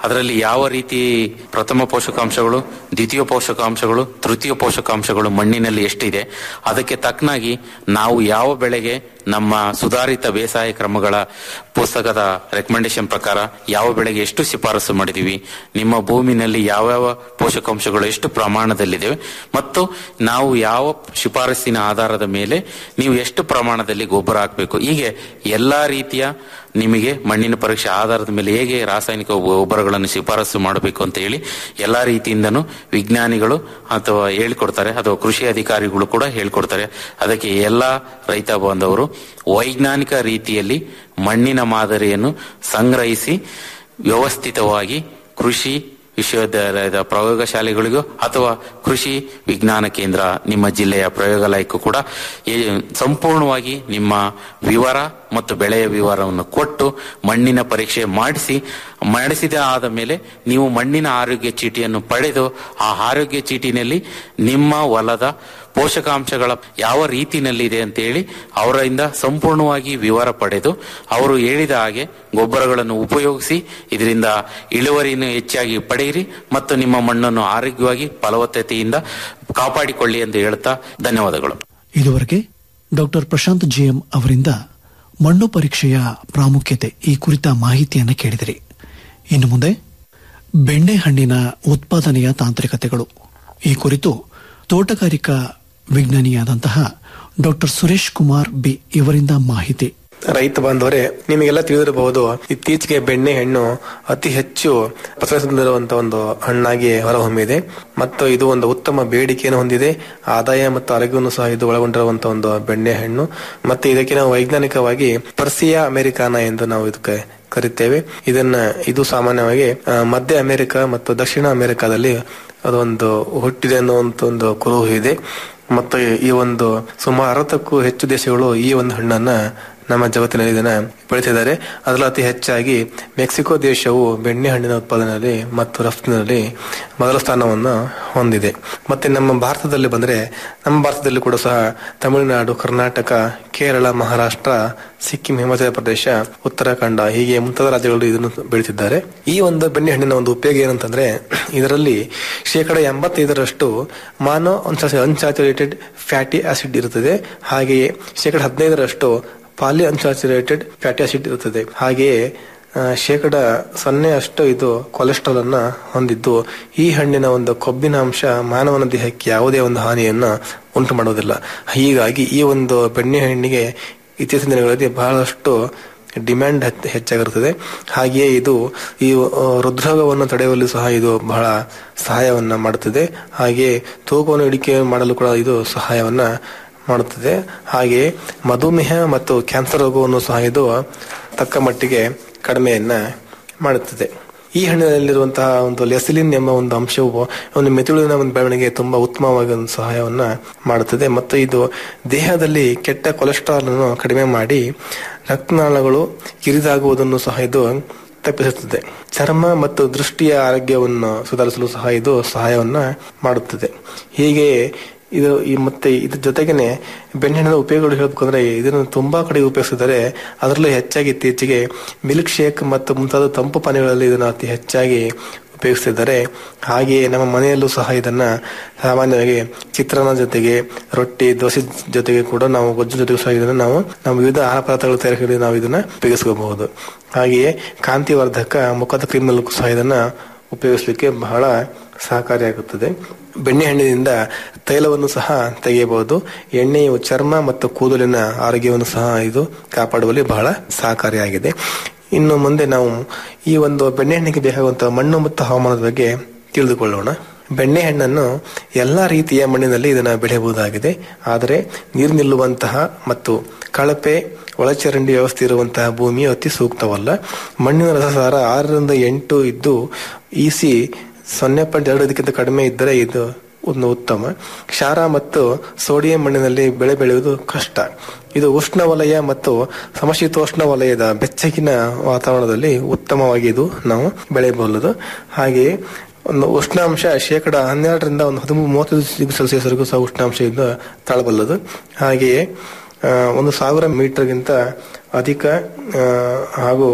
ಅದರಲ್ಲಿ ಯಾವ ರೀತಿ ಪ್ರಥಮ ಪೋಷಕಾಂಶಗಳು ದ್ವಿತೀಯ ಪೋಷಕಾಂಶಗಳು ತೃತೀಯ ಪೋಷಕಾಂಶಗಳು ಮಣ್ಣಿನಲ್ಲಿ ಎಷ್ಟಿದೆ ಅದಕ್ಕೆ ತಕ್ಕನಾಗಿ ನಾವು ಯಾವ ಬೆಳೆಗೆ ನಮ್ಮ ಸುಧಾರಿತ ಬೇಸಾಯ ಕ್ರಮಗಳ ಪುಸ್ತಕದ ರೆಕಮೆಂಡೇಶನ್ ಪ್ರಕಾರ ಯಾವ ಬೆಳೆಗೆ ಎಷ್ಟು ಶಿಫಾರಸು ಮಾಡಿದೀವಿ ನಿಮ್ಮ ಭೂಮಿನಲ್ಲಿ ಯಾವ್ಯಾವ ಪೋಷಕಾಂಶಗಳು ಎಷ್ಟು ಪ್ರಮಾಣದಲ್ಲಿದೆ ಮತ್ತು ನಾವು ಯಾವ ಶಿಫಾರಸಿನ ಆಧಾರದ ಮೇಲೆ ನೀವು ಎಷ್ಟು ಪ್ರಮಾಣದಲ್ಲಿ ಗೊಬ್ಬರ ಹಾಕಬೇಕು ಹೀಗೆ ಎಲ್ಲಾ ರೀತಿಯ ನಿಮಗೆ ಮಣ್ಣಿನ ಪರೀಕ್ಷೆ ಆಧಾರದ ಮೇಲೆ ಹೇಗೆ ರಾಸಾಯನಿಕ ಗೊಬ್ಬರಗಳನ್ನು ಶಿಫಾರಸು ಮಾಡಬೇಕು ಅಂತ ಹೇಳಿ ಎಲ್ಲಾ ರೀತಿಯಿಂದನೂ ವಿಜ್ಞಾನಿಗಳು ಅಥವಾ ಹೇಳ್ಕೊಡ್ತಾರೆ ಅಥವಾ ಕೃಷಿ ಅಧಿಕಾರಿಗಳು ಕೂಡ ಹೇಳ್ಕೊಡ್ತಾರೆ ಅದಕ್ಕೆ ಎಲ್ಲಾ ರೈತ ಬಾಂಧವರು ವೈಜ್ಞಾನಿಕ ರೀತಿಯಲ್ಲಿ ಮಣ್ಣಿನ ಮಾದರಿಯನ್ನು ಸಂಗ್ರಹಿಸಿ ವ್ಯವಸ್ಥಿತವಾಗಿ ಕೃಷಿ ವಿಶ್ವವಿದ್ಯಾಲಯದ ಪ್ರಯೋಗಶಾಲೆಗಳಿಗೂ ಅಥವಾ ಕೃಷಿ ವಿಜ್ಞಾನ ಕೇಂದ್ರ ನಿಮ್ಮ ಜಿಲ್ಲೆಯ ಪ್ರಯೋಗಾಲಯಕ್ಕೂ ಕೂಡ ಏ- ಸಂಪೂರ್ಣವಾಗಿ ನಿಮ್ಮ ವಿವರ ಮತ್ತು ಬೆಳೆಯ ವಿವರವನ್ನು ಕೊಟ್ಟು ಮಣ್ಣಿನ ಪರೀಕ್ಷೆ ಮಾಡಿಸಿ ಮಾಡಿಸಿದ ಆದ ಮೇಲೆ ನೀವು ಮಣ್ಣಿನ ಆರೋಗ್ಯ ಚೀಟಿಯನ್ನು ಪಡೆದು ಆ ಆರೋಗ್ಯ ಚೀಟಿನಲ್ಲಿ ನಿಮ್ಮ ಹೊಲದ ಪೋಷಕಾಂಶಗಳ ಯಾವ ರೀತಿನಲ್ಲಿದೆ ಅಂತ ಹೇಳಿ ಅವರಿಂದ ಸಂಪೂರ್ಣವಾಗಿ ವಿವರ ಪಡೆದು ಅವರು ಹೇಳಿದ ಹಾಗೆ ಗೊಬ್ಬರಗಳನ್ನು ಉಪಯೋಗಿಸಿ ಇದರಿಂದ ಇಳುವರಿಯನ್ನು ಹೆಚ್ಚಾಗಿ ಪಡೆಯಿರಿ ಮತ್ತು ನಿಮ್ಮ ಮಣ್ಣನ್ನು ಆರೋಗ್ಯವಾಗಿ ಫಲವತ್ತತೆಯಿಂದ ಕಾಪಾಡಿಕೊಳ್ಳಿ ಎಂದು ಹೇಳ್ತಾ ಧನ್ಯವಾದಗಳು ಇದುವರೆಗೆ ಡಾಕ್ಟರ್ ಪ್ರಶಾಂತ್ ಜಿಎಂ ಅವರಿಂದ ಮಣ್ಣು ಪರೀಕ್ಷೆಯ ಪ್ರಾಮುಖ್ಯತೆ ಈ ಕುರಿತ ಮಾಹಿತಿಯನ್ನು ಕೇಳಿದಿರಿ ಇನ್ನು ಮುಂದೆ ಬೆಣ್ಣೆಹಣ್ಣಿನ ಉತ್ಪಾದನೆಯ ತಾಂತ್ರಿಕತೆಗಳು ಈ ಕುರಿತು ತೋಟಗಾರಿಕಾ ವಿಜ್ಞಾನಿಯಾದಂತಹ ಡಾಕ್ಟರ್ ಸುರೇಶ್ ಕುಮಾರ್ ಬಿ ಇವರಿಂದ ಮಾಹಿತಿ ರೈತ ಬಾಂಧವರೇ ನಿಮಗೆಲ್ಲ ತಿಳಿದಿರಬಹುದು ಇತ್ತೀಚೆಗೆ ಬೆಣ್ಣೆ ಹಣ್ಣು ಅತಿ ಹೆಚ್ಚು ಪ್ರಚಲಿತದಲ್ಲಿರುವಂತಹ ಒಂದು ಹಣ್ಣಾಗಿ ಹೊರಹೊಮ್ಮಿದೆ ಮತ್ತು ಇದು ಒಂದು ಉತ್ತಮ ಬೇಡಿಕೆಯನ್ನು ಹೊಂದಿದೆ ಆದಾಯ ಮತ್ತು ಆರೋಗ್ಯವನ್ನು ಸಹ ಇದು ಒಳಗೊಂಡಿರುವಂತಹ ಒಂದು ಬೆಣ್ಣೆ ಹಣ್ಣು ಮತ್ತೆ ಇದಕ್ಕೆ ನಾವು ವೈಜ್ಞಾನಿಕವಾಗಿ ಪರ್ಸಿಯಾ ಅಮೆರಿಕಾನ ಎಂದು ನಾವು ಇದಕ್ಕೆ ಕರಿತೇವೆ ಇದನ್ನ ಇದು ಸಾಮಾನ್ಯವಾಗಿ ಆ, ಮಧ್ಯ ಅಮೆರಿಕ ಮತ್ತು ದಕ್ಷಿಣ ಅಮೆರಿಕಾದಲ್ಲಿ ಅದೊಂದು ಹುಟ್ಟಿದೆ ಅನ್ನುವಂತ ಒಂದು ಕುರುಹು ಇದೆ ಮತ್ತು ಈ ಒಂದು ಸುಮಾರು ಅರವತ್ತಕ್ಕೂ ಹೆಚ್ಚು ದೇಶಗಳು ಈ ಒಂದು ಹಣ್ಣನ್ನ ನಮ್ಮ ಜಗತ್ತಿನಲ್ಲಿ ಇದನ್ನ ಬೆಳೆಸಿದ್ದಾರೆ ಅದರಲ್ಲೂ ಅತಿ ಹೆಚ್ಚಾಗಿ ಮೆಕ್ಸಿಕೋ ದೇಶವು ಬೆಣ್ಣೆ ಹಣ್ಣಿನ ಉತ್ಪಾದನೆಯಲ್ಲಿ ಮತ್ತು ರಫ್ತಿನಲ್ಲಿ ಮೊದಲ ಸ್ಥಾನವನ್ನು ಹೊಂದಿದೆ ಮತ್ತೆ ನಮ್ಮ ಭಾರತದಲ್ಲಿ ಬಂದ್ರೆ ನಮ್ಮ ಭಾರತದಲ್ಲಿ ಕೂಡ ಸಹ ತಮಿಳುನಾಡು ಕರ್ನಾಟಕ ಕೇರಳ ಮಹಾರಾಷ್ಟ್ರ ಸಿಕ್ಕಿಂ ಹಿಮಾಚಲ ಪ್ರದೇಶ ಉತ್ತರಾಖಂಡ ಹೀಗೆ ಮುಂತಾದ ರಾಜ್ಯಗಳು ಇದನ್ನು ಬೆಳೆತಿದ್ದಾರೆ ಈ ಒಂದು ಬೆಣ್ಣೆ ಹಣ್ಣಿನ ಒಂದು ಉಪಯೋಗ ಏನಂತಂದ್ರೆ ಇದರಲ್ಲಿ ಶೇಕಡ ಎಂಬತ್ತೈದರಷ್ಟು ಮಾನೋ ಅನ್ಸಾಚುರೇಟೆಡ್ ಫ್ಯಾಟಿ ಆಸಿಡ್ ಇರುತ್ತದೆ ಹಾಗೆಯೇ ಶೇಕಡ ಹದಿನೈದರಷ್ಟು ಪಾಲಿ ಅನ್ಸಾಚುರೇಟೆಡ್ ಫ್ಯಾಟಿ ಆಸಿಡ್ ಇರುತ್ತದೆ ಹಾಗೆಯೇ ಆ, ಶೇಕಡ ಸೊನ್ನೆ ಅಷ್ಟು ಇದು ಕೊಲೆಸ್ಟ್ರಾಲ್ ಅನ್ನ ಹೊಂದಿದ್ದು ಈ ಹಣ್ಣಿನ ಒಂದು ಕೊಬ್ಬಿನ ಅಂಶ ಮಾನವನ ದೇಹಕ್ಕೆ ಯಾವುದೇ ಒಂದು ಹಾನಿಯನ್ನ ಉಂಟು ಮಾಡುವುದಿಲ್ಲ ಹೀಗಾಗಿ ಈ ಒಂದು ಬೆಣ್ಣೆ ಹಣ್ಣಿಗೆ ಇತ್ತೀಚಿನ ದಿನಗಳಲ್ಲಿ ಬಹಳಷ್ಟು ಡಿಮ್ಯಾಂಡ್ ಹೆಚ್ಚ- ಹೆಚ್ಚಾಗಿರುತ್ತದೆ ಹಾಗೆಯೇ ಇದು ಈ ಆ, ಹೃದ್ರೋಗವನ್ನು ತಡೆಯುವಲ್ಲಿ ಸಹ ಇದು ಬಹಳ ಸಹಾಯವನ್ನ ಮಾಡುತ್ತದೆ ಹಾಗೆಯೇ ತೂಕವನ್ನು ಇಳಿಕೆ ಮಾಡಲು ಕೂಡ ಇದು ಸಹಾಯವನ್ನ ಮಾಡುತ್ತದೆ ಹಾಗೆಯೇ ಮಧುಮೇಹ ಮತ್ತು ಕ್ಯಾನ್ಸರ್ ರೋಗವನ್ನು ಸಹ ಇದು ತಕ್ಕ ಮಟ್ಟಿಗೆ ಕಡಿಮೆಯನ್ನ ಮಾಡುತ್ತದೆ ಈ ಹಣ್ಣಿನಲ್ಲಿರುವಂತಹ ಒಂದು ಲೆಸಿಲಿನ್ ಎಂಬ ಒಂದು ಅಂಶವು ಒಂದು ಮೆದುಳಿನ ಒಂದು ಬೆಳವಣಿಗೆ ತುಂಬಾ ಉತ್ತಮವಾಗಿ ಒಂದು ಸಹಾಯವನ್ನ ಮಾಡುತ್ತದೆ ಮತ್ತು ಇದು ದೇಹದಲ್ಲಿ ಕೆಟ್ಟ ಕೊಲೆಸ್ಟ್ರಾಲ್ ಅನ್ನು ಕಡಿಮೆ ಮಾಡಿ ರಕ್ತನಾಳಗಳು ಕಿರಿದಾಗುವುದನ್ನು ಸಹ ಇದು ತಪ್ಪಿಸುತ್ತದೆ ಚರ್ಮ ಮತ್ತು ದೃಷ್ಟಿಯ ಆರೋಗ್ಯವನ್ನು ಸುಧಾರಿಸಲು ಸಹ ಇದು ಸಹಾಯವನ್ನ ಮಾಡುತ್ತದೆ ಹೀಗೆ ಇದು ಈ ಮತ್ತೆ ಇದ್ರ ಜೊತೆಗೇನೆ ಬೆಣ್ಣೆಹಣ್ಣಿನ ಉಪಯೋಗಗಳು ಹೇಳಬೇಕು ಅಂದ್ರೆ ಇದನ್ನು ತುಂಬಾ ಕಡೆ ಉಪಯೋಗಿಸಿದರೆ ಅದರಲ್ಲೂ ಹೆಚ್ಚಾಗಿ ಇತ್ತೀಚೆಗೆ ಮಿಲ್ಕ್ ಶೇಕ್ ಮತ್ತು ಮುಂತಾದ ತಂಪು ಪಾನೀಯಗಳಲ್ಲಿ ಇದನ್ನು ಅತಿ ಹೆಚ್ಚಾಗಿ ಉಪಯೋಗಿಸ್ತಿದ್ದಾರೆ ಹಾಗೆಯೇ ನಮ್ಮ ಮನೆಯಲ್ಲೂ ಸಹ ಇದನ್ನ ಸಾಮಾನ್ಯವಾಗಿ ಚಿತ್ರಾನ್ನ ಜೊತೆಗೆ ರೊಟ್ಟಿ ದೋಸೆ ಜೊತೆಗೆ ಕೂಡ ನಾವು ಗೊಜ್ಜು ಜೊತೆಗೆ ಸಹ ಇದನ್ನ ನಾವು ನಮ್ಮ ವಿವಿಧ ಆಹಾರ ಪದಾರ್ಥಗಳು ತಯಾರಿಸಿ ನಾವು ಇದನ್ನ ಉಪಯೋಗಿಸ್ಕೋಬಹುದು ಹಾಗೆಯೇ ಕಾಂತಿವರ್ಧಕ ಮುಖದ ಕ್ರೀಮ್ನಲ್ಲೂ ಸಹ ಇದನ್ನ ಉಪಯೋಗಿಸಲಿಕ್ಕೆ ಬಹಳ ಸಹಕಾರಿಯಾಗುತ್ತದೆ ಬೆಣ್ಣೆಹಣ್ಣಿನಿಂದ ತೈಲವನ್ನು ಸಹ ತೆಗೆಯಬಹುದು ಎಣ್ಣೆಯು ಚರ್ಮ ಮತ್ತು ಕೂದಲಿನ ಆರೋಗ್ಯವನ್ನು ಸಹ ಇದು ಕಾಪಾಡುವಲ್ಲಿ ಬಹಳ ಸಹಕಾರಿಯಾಗಿದೆ ಇನ್ನು ಮುಂದೆ ನಾವು ಈ ಒಂದು ಬೆಣ್ಣೆಹಣ್ಣಿಗೆ ಬೇಕಾಗುವಂತಹ ಮಣ್ಣು ಮತ್ತು ಹವಾಮಾನದ ಬಗ್ಗೆ ತಿಳಿದುಕೊಳ್ಳೋಣ ಬೆಣ್ಣೆಹಣ್ಣನ್ನು ಎಲ್ಲಾ ರೀತಿಯ ಮಣ್ಣಿನಲ್ಲಿ ಇದನ್ನು ಬೆಳೆಯಬಹುದಾಗಿದೆ ಆದರೆ ನೀರು ನಿಲ್ಲುವಂತಹ ಮತ್ತು ಕಳಪೆ ಒಳಚರಂಡಿ ವ್ಯವಸ್ಥೆ ಇರುವಂತಹ ಭೂಮಿ ಅತಿ ಸೂಕ್ತವಲ್ಲ ಮಣ್ಣಿನ ರಸಸಾರ ಆರರಿಂದ ಎಂಟು ಇದ್ದು ಇಸಿ ಸೊನ್ನೆ ಪಾಯಿಂಟ್ ಎರಡು ಅದಕ್ಕಿಂತ ಕಡಿಮೆ ಇದ್ದರೆ ಇದು ಒಂದು ಉತ್ತಮ ಕ್ಷಾರ ಮತ್ತು ಸೋಡಿಯಂ ಮಣ್ಣಿನಲ್ಲಿ ಬೆಳೆ ಬೆಳೆಯುವುದು ಕಷ್ಟ ಇದು ಉಷ್ಣವಲಯ ಮತ್ತು ಸಮಶೀತೋಷ್ಣ ವಲಯದ ಬೆಚ್ಚಗಿನ ವಾತಾವರಣದಲ್ಲಿ ಉತ್ತಮವಾಗಿ ಇದು ನಾವು ಬೆಳೆಯಬಹುದು ಹಾಗೆಯೇ ಒಂದು ಉಷ್ಣಾಂಶ ಶೇಕಡ ಹನ್ನೆರಡರಿಂದ ಒಂದು ಹದಿಮೂರು ಮೂವತ್ತೈದು ಡಿಗ್ರಿ ಸೆಲ್ಸಿಯಸ್ ವರೆಗೂ ಸಹ ಉಷ್ಣಾಂಶ ಇದು ತಾಳಬಲ್ಲದು ಹಾಗೆಯೇ ಆ, ಒಂದು ಸಾವಿರ ಮೀಟರ್ಗಿಂತ ಅಧಿಕ ಆ, ಹಾಗೂ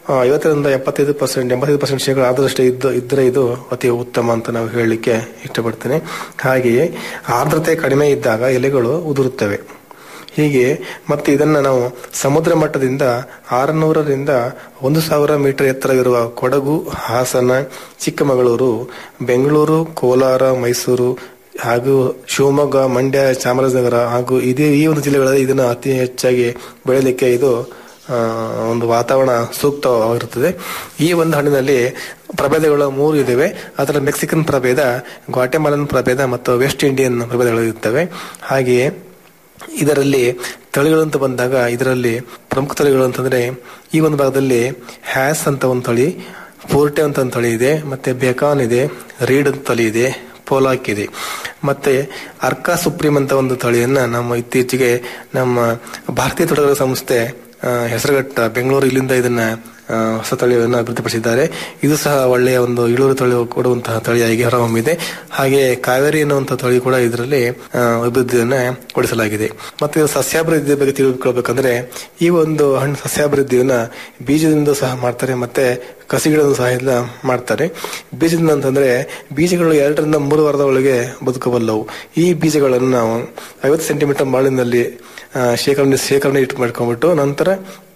ಆ, ಐವತ್ತರಿಂದ ಎಪ್ಪತ್ತೈದು ಪರ್ಸೆಂಟ್ ಎಂಬತ್ತೈದು ಪರ್ಸೆಂಟ್ ಶೇಕಡ ಆರ್ದ್ರತೆ ಇದ್ದು ಇದ್ರೆ ಇದು ಅತಿ ಉತ್ತಮ ಅಂತ ನಾವು ಹೇಳಲಿಕ್ಕೆ ಇಷ್ಟಪಡ್ತೇನೆ ಹಾಗೆಯೇ ಆರ್ದ್ರತೆ ಕಡಿಮೆ ಇದ್ದಾಗ ಎಲೆಗಳು ಉದುರುತ್ತವೆ ಹೀಗೆ ಮತ್ತೆ ಇದನ್ನ ನಾವು ಸಮುದ್ರ ಮಟ್ಟದಿಂದ ಆರುನೂರರಿಂದ ಒಂದು ಸಾವಿರ ಮೀಟರ್ ಎತ್ತರವಿರುವ ಕೊಡಗು ಹಾಸನ ಚಿಕ್ಕಮಗಳೂರು ಬೆಂಗಳೂರು ಕೋಲಾರ ಮೈಸೂರು ಹಾಗೂ ಶಿವಮೊಗ್ಗ ಮಂಡ್ಯ ಚಾಮರಾಜನಗರ ಹಾಗೂ ಇದೇ ಈ ಒಂದು ಜಿಲ್ಲೆಗಳಲ್ಲಿ ಇದನ್ನು ಅತಿ ಹೆಚ್ಚಾಗಿ ಬೆಳೆಯಲಿಕ್ಕೆ ಇದು ಆ, ಒಂದು ವಾತಾವರಣ ಸೂಕ್ತವಾಗಿರುತ್ತದೆ ಈ ಒಂದು ಹಣ್ಣಿನಲ್ಲಿ ಪ್ರಭೇದಗಳು ಮೂರು ಇದಾವೆ ಅದರ ಮೆಕ್ಸಿಕನ್ ಪ್ರಭೇದ ಗ್ವಾಟೆಮಾಲನ್ ಪ್ರಭೇದ ಮತ್ತು ವೆಸ್ಟ್ ಇಂಡಿಯನ್ ಪ್ರಭೇದಗಳು ಇರುತ್ತವೆ ಹಾಗೆಯೇ ಇದರಲ್ಲಿ ತಳಿಗಳು ಅಂತ ಬಂದಾಗ ಇದರಲ್ಲಿ ಪ್ರಮುಖ ತಳಿಗಳು ಅಂತಂದ್ರೆ ಈ ಒಂದು ಭಾಗದಲ್ಲಿ ಹ್ಯಾಸ್ ಅಂತ ಒಂದು ತಳಿ ಪೋರ್ಟೆ ಅಂತ ಒಂದು ತಳಿ ಇದೆ ಮತ್ತೆ ಬೆಕಾನ್ ಇದೆ ರೀಡ್ ಅಂತ ತಳಿ ಇದೆ ಪೋಲಾಕ್ ಇದೆ ಮತ್ತೆ ಅರ್ಕಾ ಸುಪ್ರೀಂ ಅಂತ ಒಂದು ತಳಿಯನ್ನ ನಮ್ಮ ಇತ್ತೀಚೆಗೆ ನಮ್ಮ ಭಾರತೀಯ ತೋಟಗಾರಿಕಾ ಸಂಸ್ಥೆ ಆ, ಹೆಸರುಘಟ್ಟ ಬೆಂಗಳೂರು ಇಲ್ಲಿಂದ ಇದನ್ನ ಆ, ಹೊಸ ತಳಿಯನ್ನು ಅಭಿವೃದ್ಧಿಪಡಿಸಿದ್ದಾರೆ ಇದು ಸಹ ಒಳ್ಳೆಯ ಒಂದು ಇಳುವರಿ ತಳಿ ಕೊಡುವಂತಹ ತಳಿಯಾಗಿ ಹೊರಹೊಮ್ಮಿದೆ ಹಾಗೆ ಕಾವೇರಿ ಎನ್ನುವಂತಹ ತಳಿ ಕೂಡ ಇದರಲ್ಲಿ ಆ, ಅಭಿವೃದ್ಧಿಯನ್ನ ಗೊಳಿಸಲಾಗಿದೆ ಮತ್ತೆ ಇದು ಸಸ್ಯಾಭಿವೃದ್ಧಿ ಬಗ್ಗೆ ತಿಳ್ಕೊಳ್ಬೇಕಂದ್ರೆ ಈ ಒಂದು ಹಣ್ಣು ಸಸ್ಯಾಭಿವೃದ್ಧಿಯನ್ನ ಬೀಜದಿಂದ ಸಹ ಮಾಡ್ತಾರೆ ಮತ್ತೆ ಕಸಿಗಳನ್ನು ಸಹ ಇಲ್ಲ ಮಾಡ್ತಾರೆ ಬೀಜದಿಂದ ಅಂತಂದ್ರೆ ಬೀಜಗಳು ಎರಡರಿಂದ ಮೂರು ವಾರದ ಒಳಗೆ ಬದುಕಬಲ್ಲವು ಈ ಬೀಜಗಳನ್ನು ನಾವು ಐವತ್ತು ಸೆಂಟಿಮೀಟರ್ ಮಾಳಿನಲ್ಲಿ ಆ, ಶೇಖರಣೆ ಶೇಖರಣೆ ಇಟ್ಟು ಮಾಡ್ಕೊಂಡ್ಬಿಟ್ಟು ನಂತರ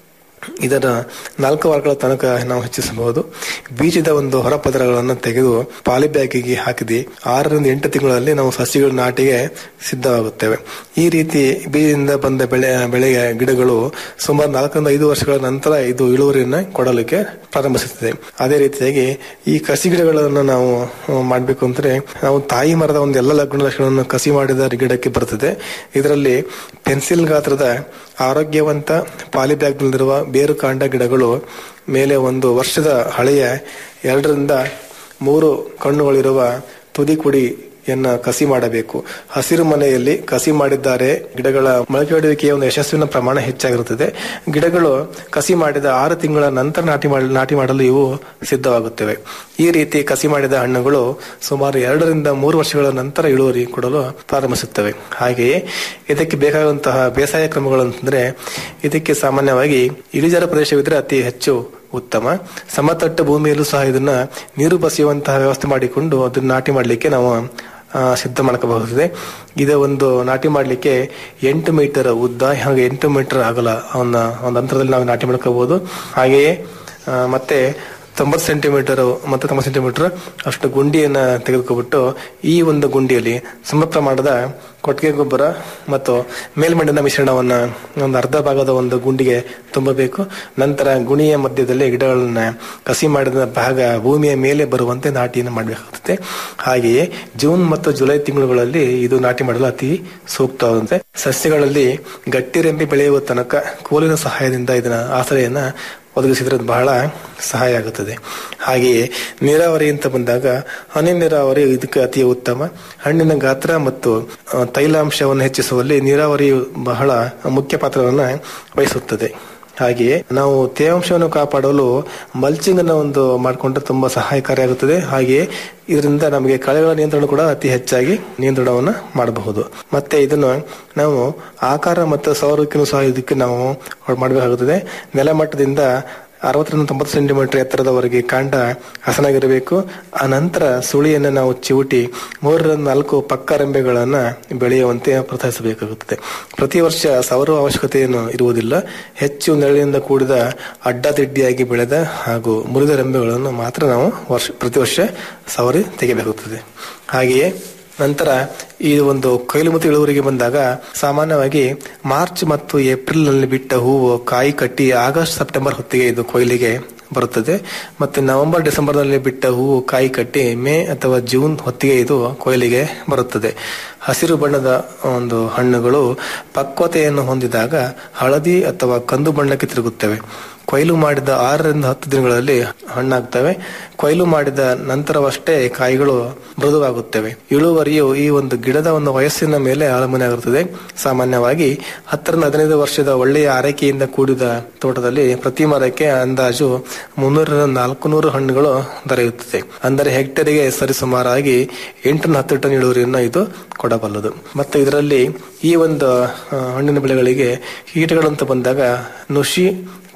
ಇದರ ನಾಲ್ಕು ವಾರಗಳ ತನಕ ನಾವು ಹೆಚ್ಚಿಸಬಹುದು ಬೀಜದ ಒಂದು ಹೊರ ಪದರಗಳನ್ನು ತೆಗೆದು ಪಾಲಿಬ್ಯಾಗಿಗೆ ಹಾಕಿದಿ ಆರರಿಂದ ಎಂಟು ತಿಂಗಳಲ್ಲಿ ನಾವು ಸಸಿಗಳ ನಾಟಿಗೆ ಸಿದ್ಧವಾಗುತ್ತೇವೆ ಈ ರೀತಿ ಬೀಜದಿಂದ ಬಂದ ಬೆಳೆ ಬೆಳೆಯ ಗಿಡಗಳು ಸುಮಾರು ನಾಲ್ಕರಿಂದ ಐದು ವರ್ಷಗಳ ನಂತರ ಇದು ಇಳುವರಿಯನ್ನು ಕೊಡಲಿಕ್ಕೆ ಪ್ರಾರಂಭಿಸುತ್ತದೆ ಅದೇ ರೀತಿಯಾಗಿ ಈ ಕಸಿ ಗಿಡಗಳನ್ನು ನಾವು ಮಾಡಬೇಕು ಅಂದ್ರೆ ನಾವು ತಾಯಿ ಮರದ ಒಂದು ಎಲ್ಲ ಗುಣಲಕ್ಷಣವನ್ನು ಕಸಿ ಮಾಡಿದ ಗಿಡಕ್ಕೆ ಬರುತ್ತದೆ ಇದರಲ್ಲಿ ಪೆನ್ಸಿಲ್ ಗಾತ್ರದ ಆರೋಗ್ಯವಂತ ಪಾಲಿಬ್ಯಾಗ್ನಲ್ಲಿರುವ ಬೇರು ಕಾಂಡ ಗಿಡಗಳು ಮೇಲೆ ಒಂದು ವರ್ಷದ ಹಳೆಯ ಎರಡರಿಂದ ಮೂರು ಕಣ್ಣುಗಳಿರುವ ತುದಿ ಕುಡಿಯನ್ನ ಕಸಿ ಮಾಡಬೇಕು ಹಸಿರು ಮನೆಯಲ್ಲಿ ಕಸಿ ಮಾಡಿದ್ದಾರೆ ಗಿಡಗಳ ಮೊಳಕೆಯೊಡೆಯುವಿಕೆಯ ಒಂದು ಯಶಸ್ವಿನ ಪ್ರಮಾಣ ಹೆಚ್ಚಾಗಿರುತ್ತದೆ ಗಿಡಗಳು ಕಸಿ ಮಾಡಿದ ಆರು ತಿಂಗಳ ನಂತರ ನಾಟಿ ಮಾಡಿ ನಾಟಿ ಮಾಡಲು ಇವು ಸಿದ್ಧವಾಗುತ್ತವೆ ಈ ರೀತಿ ಕಸಿ ಮಾಡಿದ ಹಣ್ಣುಗಳು ಸುಮಾರು ಎರಡರಿಂದ ಮೂರು ವರ್ಷಗಳ ನಂತರ ಇಳುವರಿ ಕೊಡಲು ಪ್ರಾರಂಭಿಸುತ್ತವೆ ಹಾಗೆಯೇ ಇದಕ್ಕೆ ಬೇಕಾಗುವಂತಹ ಬೇಸಾಯ ಕ್ರಮಗಳು ಅಂತಂದ್ರೆ ಇದಕ್ಕೆ ಸಾಮಾನ್ಯವಾಗಿ ಇಳಿಜಾರ ಪ್ರದೇಶವಿದ್ರೆ ಅತಿ ಹೆಚ್ಚು ಉತ್ತಮ ಸಮತಟ್ಟ ಭೂಮಿಯಲ್ಲೂ ಸಹ ಇದನ್ನ ನೀರು ಬಸಿಯುವಂತಹ ವ್ಯವಸ್ಥೆ ಮಾಡಿಕೊಂಡು ಅದನ್ನ ನಾಟಿ ಮಾಡಲಿಕ್ಕೆ ನಾವು ಆ, ಸಿದ್ಧ ಮಾಡ್ಕೋಬಹುದಿದೆ ಇದು ಒಂದು ನಾಟಿ ಮಾಡಲಿಕ್ಕೆ ಎಂಟು ಮೀಟರ್ ಉದ್ದ ಹಾಗೆ ಎಂಟು ಮೀಟರ್ ಅಗಲ ಅವನ್ನ ಒಂದು ಅಂತರದಲ್ಲಿ ನಾವು ನಾಟಿ ಮಾಡ್ಕೋಬಹುದು ಹಾಗೆಯೇ ಆ, ಮತ್ತೆ ತೊಂಬತ್ತು ಸೆಂಟಿಮೀಟರ್ ಮತ್ತು ತೊಂಬತ್ತು ಸೆಂಟಿಮೀಟರ್ ಅಷ್ಟು ಗುಂಡಿಯನ್ನ ತೆಗೆದುಕೊಬಿಟ್ಟು ಈ ಒಂದು ಗುಂಡಿಯಲ್ಲಿ ಸಮ ಪ್ರಮಾಣದ ಕೊಟ್ಟಿಗೆ ಗೊಬ್ಬರ ಮತ್ತು ಮೇಲ್ಮಣ್ಣಿನ ಮಿಶ್ರಣವನ್ನ ಒಂದು ಅರ್ಧ ಭಾಗದ ಒಂದು ಗುಂಡಿಗೆ ತುಂಬಬೇಕು ನಂತರ ಗುಣಿಯ ಮಧ್ಯದಲ್ಲಿ ಗಿಡಗಳನ್ನ ಕಸಿ ಮಾಡಿದ ಭಾಗ ಭೂಮಿಯ ಮೇಲೆ ಬರುವಂತೆ ನಾಟಿಯನ್ನು ಮಾಡಬೇಕಾಗುತ್ತದೆ ಹಾಗೆಯೇ ಜೂನ್ ಮತ್ತು ಜುಲೈ ತಿಂಗಳುಗಳಲ್ಲಿ ಇದು ನಾಟಿ ಮಾಡಲು ಅತಿ ಸೂಕ್ತವಾದಂತೆ ಸಸ್ಯಗಳಲ್ಲಿ ಗಟ್ಟಿ ರೆಂಬೆ ಬೆಳೆಯುವ ತನಕ ಕೋಲಿನ ಸಹಾಯದಿಂದ ಇದನ್ನ ಆಶ್ರಯನ ಒದಗಿಸಿದ್ರೆ ಅದು ಬಹಳ ಸಹಾಯ ಆಗುತ್ತದೆ ಹಾಗೆಯೇ ನೀರಾವರಿ ಅಂತ ಬಂದಾಗ ಹನಿ ನೀರಾವರಿ ಇದಕ್ಕೆ ಅತಿ ಉತ್ತಮ ಹಣ್ಣಿನ ಗಾತ್ರ ಮತ್ತು ಆ, ತೈಲಾಂಶವನ್ನು ಹೆಚ್ಚಿಸುವಲ್ಲಿ ನೀರಾವರಿಯು ಬಹಳ ಮುಖ್ಯ ಪಾತ್ರವನ್ನ ವಹಿಸುತ್ತದೆ ಹಾಗೆಯೇ ನಾವು ತೇವಾಂಶವನ್ನು ಕಾಪಾಡಲು ಮಲ್ಚಿಂಗ್ ಅನ್ನು ಒಂದು ಮಾಡಿಕೊಂಡ್ರೆ ತುಂಬಾ ಸಹಾಯಕಾರಿಯಾಗುತ್ತದೆ ಹಾಗೆಯೇ ಇದರಿಂದ ನಮಗೆ ಕಳೆಗಳ ನಿಯಂತ್ರಣ ಕೂಡ ಅತಿ ಹೆಚ್ಚಾಗಿ ನಿಯಂತ್ರಣವನ್ನು ಮಾಡಬಹುದು ಮತ್ತೆ ಇದನ್ನು ನಾವು ಆಕಾರ ಮತ್ತು ಸೌರಕ್ಕೂ ಸಹ ಇದಕ್ಕೆ ನಾವು ಮಾಡಬೇಕಾಗುತ್ತದೆ ನೆಲಮಟ್ಟದಿಂದ ಅರವತ್ತರಿಂದ ತೊಂಬತ್ತು ಸೆಂಟಿಮೀಟರ್ ಎತ್ತರದವರೆಗೆ ಕಾಂಡ ಹಸನಾಗಿರಬೇಕು ಆ ನಂತರ ಸುಳಿಯನ್ನು ನಾವು ಚಿವುಟಿ ಮೂರರಿಂದ ನಾಲ್ಕು ಪಕ್ಕ ರೆಂಬೆಗಳನ್ನ ಬೆಳೆಯುವಂತೆ ಪ್ರೋತ್ಸಾಹಿಸಬೇಕಾಗುತ್ತದೆ ಪ್ರತಿ ವರ್ಷ ಸೌರ ಅವಶ್ಯಕತೆಯನ್ನು ಇರುವುದಿಲ್ಲ ಹೆಚ್ಚು ನೆರಳಿನಿಂದ ಕೂಡಿದ ಅಡ್ಡದಿಡ್ಡಿಯಾಗಿ ಬೆಳೆದ ಹಾಗೂ ಮುರಿದ ರೆಂಬೆಗಳನ್ನು ಮಾತ್ರ ನಾವು ವರ್ಷ ಪ್ರತಿ ವರ್ಷ ಸವರಿ ತೆಗೆಯಬೇಕಾಗುತ್ತದೆ ಹಾಗೆಯೇ ನಂತರ ಈ ಒಂದು ಕೊಯ್ಲು ಮತ್ತು ಇಳುವರಿಗೆ ಬಂದಾಗ ಸಾಮಾನ್ಯವಾಗಿ ಮಾರ್ಚ್ ಮತ್ತು ಏಪ್ರಿಲ್ ನಲ್ಲಿ ಬಿಟ್ಟ ಹೂವು ಕಾಯಿ ಕಟ್ಟಿ ಆಗಸ್ಟ್ ಸೆಪ್ಟೆಂಬರ್ ಹೊತ್ತಿಗೆ ಇದು ಕೊಯ್ಲಿಗೆ ಬರುತ್ತದೆ ಮತ್ತೆ ನವೆಂಬರ್ ಡಿಸೆಂಬರ್ ನಲ್ಲಿ ಬಿಟ್ಟ ಹೂವು ಕಾಯಿ ಕಟ್ಟಿ ಮೇ ಅಥವಾ ಜೂನ್ ಹೊತ್ತಿಗೆ ಇದು ಕೊಯ್ಲಿಗೆ ಬರುತ್ತದೆ ಹಸಿರು ಬಣ್ಣದ ಒಂದು ಹಣ್ಣುಗಳು ಪಕ್ವತೆಯನ್ನು ಹೊಂದಿದಾಗ ಹಳದಿ ಅಥವಾ ಕಂದು ಬಣ್ಣಕ್ಕೆ ತಿರುಗುತ್ತವೆ ಕೊಯ್ಲು ಮಾಡಿದ ಆರರಿಂದ ಹತ್ತು ದಿನಗಳಲ್ಲಿ ಹಣ್ಣಾಗ್ತವೆ ಕೊಯ್ಲು ಮಾಡಿದ ನಂತರವಷ್ಟೇ ಕಾಯಿಗಳು ಮೃದುವಾಗುತ್ತವೆ ಇಳುವರಿಯು ಈ ಒಂದು ಗಿಡದ ಒಂದು ವಯಸ್ಸಿನ ಮೇಲೆ ಅವಲಂಬನೆ ಆಗಿರುತ್ತದೆ ಸಾಮಾನ್ಯವಾಗಿ ಹತ್ತರಿಂದ ಹದಿನೈದು ವರ್ಷದ ಒಳ್ಳೆಯ ಆರೈಕೆಯಿಂದ ಕೂಡಿದ ತೋಟದಲ್ಲಿ ಪ್ರತಿ ಮರಕ್ಕೆ ಅಂದಾಜು ಮುನ್ನೂರರಿಂದ ನಾಲ್ಕುನೂರು ಹಣ್ಣುಗಳು ದೊರೆಯುತ್ತದೆ ಅಂದರೆ ಹೆಕ್ಟೇರಿಗೆ ಸರಿಸುಮಾರಾಗಿ ಎಂಟರಿಂದ ಹತ್ತು ಟನ್ ಇಳುವರಿಯನ್ನು ಇದು ಕೊಡಬಲ್ಲದು ಮತ್ತೆ ಇದರಲ್ಲಿ ಈ ಒಂದು ಆ, ಹಣ್ಣಿನ ಬೆಳೆಗಳಿಗೆ ಕೀಟಗಳು ಅಂತ ಬಂದಾಗ ನುಷಿ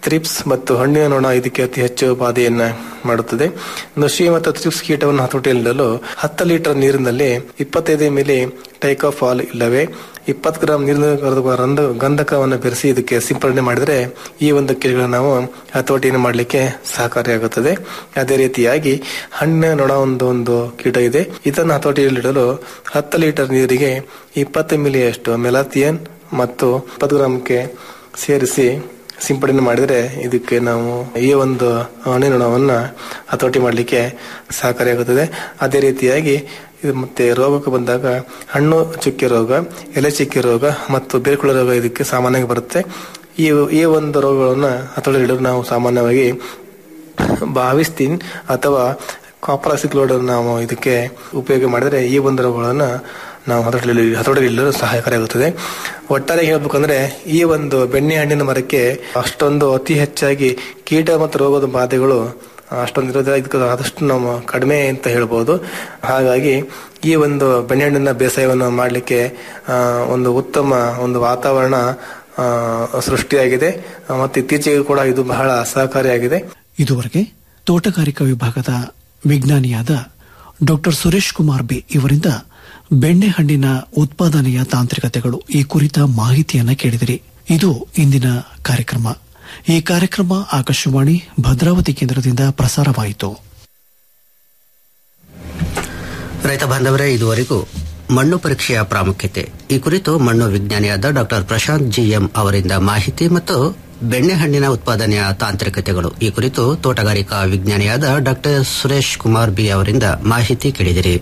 ಥ್ರಿಪ್ಸ್ ಮತ್ತು ಹಣ್ಣಿನ ನೊಣ ಇದಕ್ಕೆ ಅತಿ ಹೆಚ್ಚು ಬಾಧೆಯನ್ನ ಮಾಡುತ್ತದೆ ನುಷಿ ಮತ್ತು ಥ್ರಿಪ್ಸ್ ಕೀಟವನ್ನು ಹತೋಟಿಯಲ್ಲಿಡಲು ಹತ್ತು ಲೀಟರ್ ನೀರಿನಲ್ಲಿ ಇಪ್ಪತ್ತೈದು ಮಿಲಿ ಟೈಕಾಫಾಲ್ ಇಲ್ಲವೇ ಇಪ್ಪತ್ತು ಗ್ರಾಂ ನೀರಿನ ಕರೆದುವ ರಂಧ ಗಂಧಕವನ್ನು ಬೆರೆಸಿ ಇದಕ್ಕೆ ಸಿಂಪಡಣೆ ಮಾಡಿದರೆ ಈ ಒಂದು ಕೀಟಗಳನ್ನು ನಾವು ಹತೋಟಿಯನ್ನು ಮಾಡಲಿಕ್ಕೆ ಸಹಕಾರಿಯಾಗುತ್ತದೆ ಅದೇ ರೀತಿಯಾಗಿ ಹಣ್ಣಿನ ನೊಣ ಒಂದು ಒಂದು ಕೀಟ ಇದೆ ಇದನ್ನು ಹತೋಟಿಯಲ್ಲಿಡಲು ಹತ್ತು ಲೀಟರ್ ನೀರಿಗೆ ಇಪ್ಪತ್ತು ಮಿಲಿಯಷ್ಟು ಮೆಲಾಥಿಯನ್ ಮತ್ತು ಇಪ್ಪತ್ತು ಗ್ರಾಮಕ್ಕೆ ಸೇರಿಸಿ ಸಿಂಪಡಣೆ ಮಾಡಿದರೆ ಇದಕ್ಕೆ ನಾವು ಈ ಒಂದು ಹಣ್ಣಿನೊಣವನ್ನ ಹತೋಟಿ ಮಾಡಲಿಕ್ಕೆ ಸಹಕಾರಿಯಾಗುತ್ತದೆ ಅದೇ ರೀತಿಯಾಗಿ ಇದು ಮತ್ತೆ ರೋಗಕ್ಕೆ ಬಂದಾಗ ಹಣ್ಣು ಚುಕ್ಕೆ ರೋಗ ಎಲೆ ಚುಕ್ಕೆ ರೋಗ ಮತ್ತು ಬೇರ್ಕುಳ ರೋಗ ಇದಕ್ಕೆ ಸಾಮಾನ್ಯವಾಗಿ ಬರುತ್ತೆ ಈ ಈ ಒಂದು ರೋಗಗಳನ್ನ ಹತೋಟಿಯಲ್ಲಿಡಲು ನಾವು ಸಾಮಾನ್ಯವಾಗಿ ಬಾವಿಸ್ತಿನ್ ಅಥವಾ ಕಾಪ್ರಾಸಿಕ್ಲೋಡ್ ನಾವು ಇದಕ್ಕೆ ಉಪಯೋಗ ಮಾಡಿದರೆ ಈ ಒಂದು ರೋಗಗಳನ್ನು ನಾವು ಹತೋಟಿಯಲ್ಲಿ ಹತೋಟಿಯಲ್ಲಿ ಸಹಾಯಕಾರಿಯಾಗುತ್ತದೆ ಒಟ್ಟಾರೆ ಹೇಳ್ಬೇಕಂದ್ರೆ ಈ ಒಂದು ಬೆಣ್ಣೆ ಹಣ್ಣಿನ ಮರಕ್ಕೆ ಅಷ್ಟೊಂದು ಅತಿ ಹೆಚ್ಚಾಗಿ ಕೀಟ ಮತ್ತು ರೋಗದ ಬಾಧೆಗಳು ಅಷ್ಟೊಂದು ಇರೋದಿಲ್ಲ ಇದಕ್ಕೆ ಆದಷ್ಟು ನಾವು ಕಡಿಮೆ ಅಂತ ಹೇಳ್ಬೋದು ಹಾಗಾಗಿ ಈ ಒಂದು ಬೆಣ್ಣೆಹಣ್ಣಿನ ಬೇಸಾಯವನ್ನು ಮಾಡಲಿಕ್ಕೆ ಒಂದು ಉತ್ತಮ ಒಂದು ವಾತಾವರಣ ಆ, ಸೃಷ್ಟಿಯಾಗಿದೆ ಮತ್ತು ಇತ್ತೀಚೆಗೆ ಕೂಡ ಇದು ಬಹಳ ಸಹಕಾರಿಯಾಗಿದೆ ಇದುವರೆಗೆ ತೋಟಗಾರಿಕಾ ವಿಭಾಗದ ವಿಜ್ಞಾನಿಯಾದ ಡಾಕ್ಟರ್ ಸುರೇಶ್ ಕುಮಾರ್ ಬಿ ಇವರಿಂದ ಬೆಣ್ಣೆಹಣ್ಣಿನ ಉತ್ಪಾದನೆಯ ತಾಂತ್ರಿಕತೆಗಳು ಈ ಕುರಿತ ಮಾಹಿತಿಯನ್ನ ಕೇಳಿದಿರಿ ಇದು ಇಂದಿನ ಕಾರ್ಯಕ್ರಮ ಈ ಕಾರ್ಯಕ್ರಮ ಆಕಾಶವಾಣಿ ಭದ್ರಾವತಿ ಕೇಂದ್ರದಿಂದ ಪ್ರಸಾರವಾಯಿತು ರೈತ ಬಾಂಧವರೇ ಇದುವರೆಗೂ ಮಣ್ಣು ಪರೀಕ್ಷೆಯ ಪ್ರಾಮುಖ್ಯತೆ ಈ ಕುರಿತು ಮಣ್ಣು ವಿಜ್ಞಾನಿಯಾದ ಡಾಕ್ಟರ್ ಪ್ರಶಾಂತ್ ಜಿಎಂ ಅವರಿಂದ ಮಾಹಿತಿ ಮತ್ತು ಬೆಣ್ಣೆಹಣ್ಣಿನ ಉತ್ಪಾದನೆಯ ತಾಂತ್ರಿಕತೆಗಳು ಈ ಕುರಿತು ತೋಟಗಾರಿಕಾ ವಿಜ್ಞಾನಿಯಾದ ಡಾಕ್ಟರ್ ಸುರೇಶ್ ಕುಮಾರ್ ಬಿ ಅವರಿಂದ ಮಾಹಿತಿ ಕೇಳಿದಿರಿ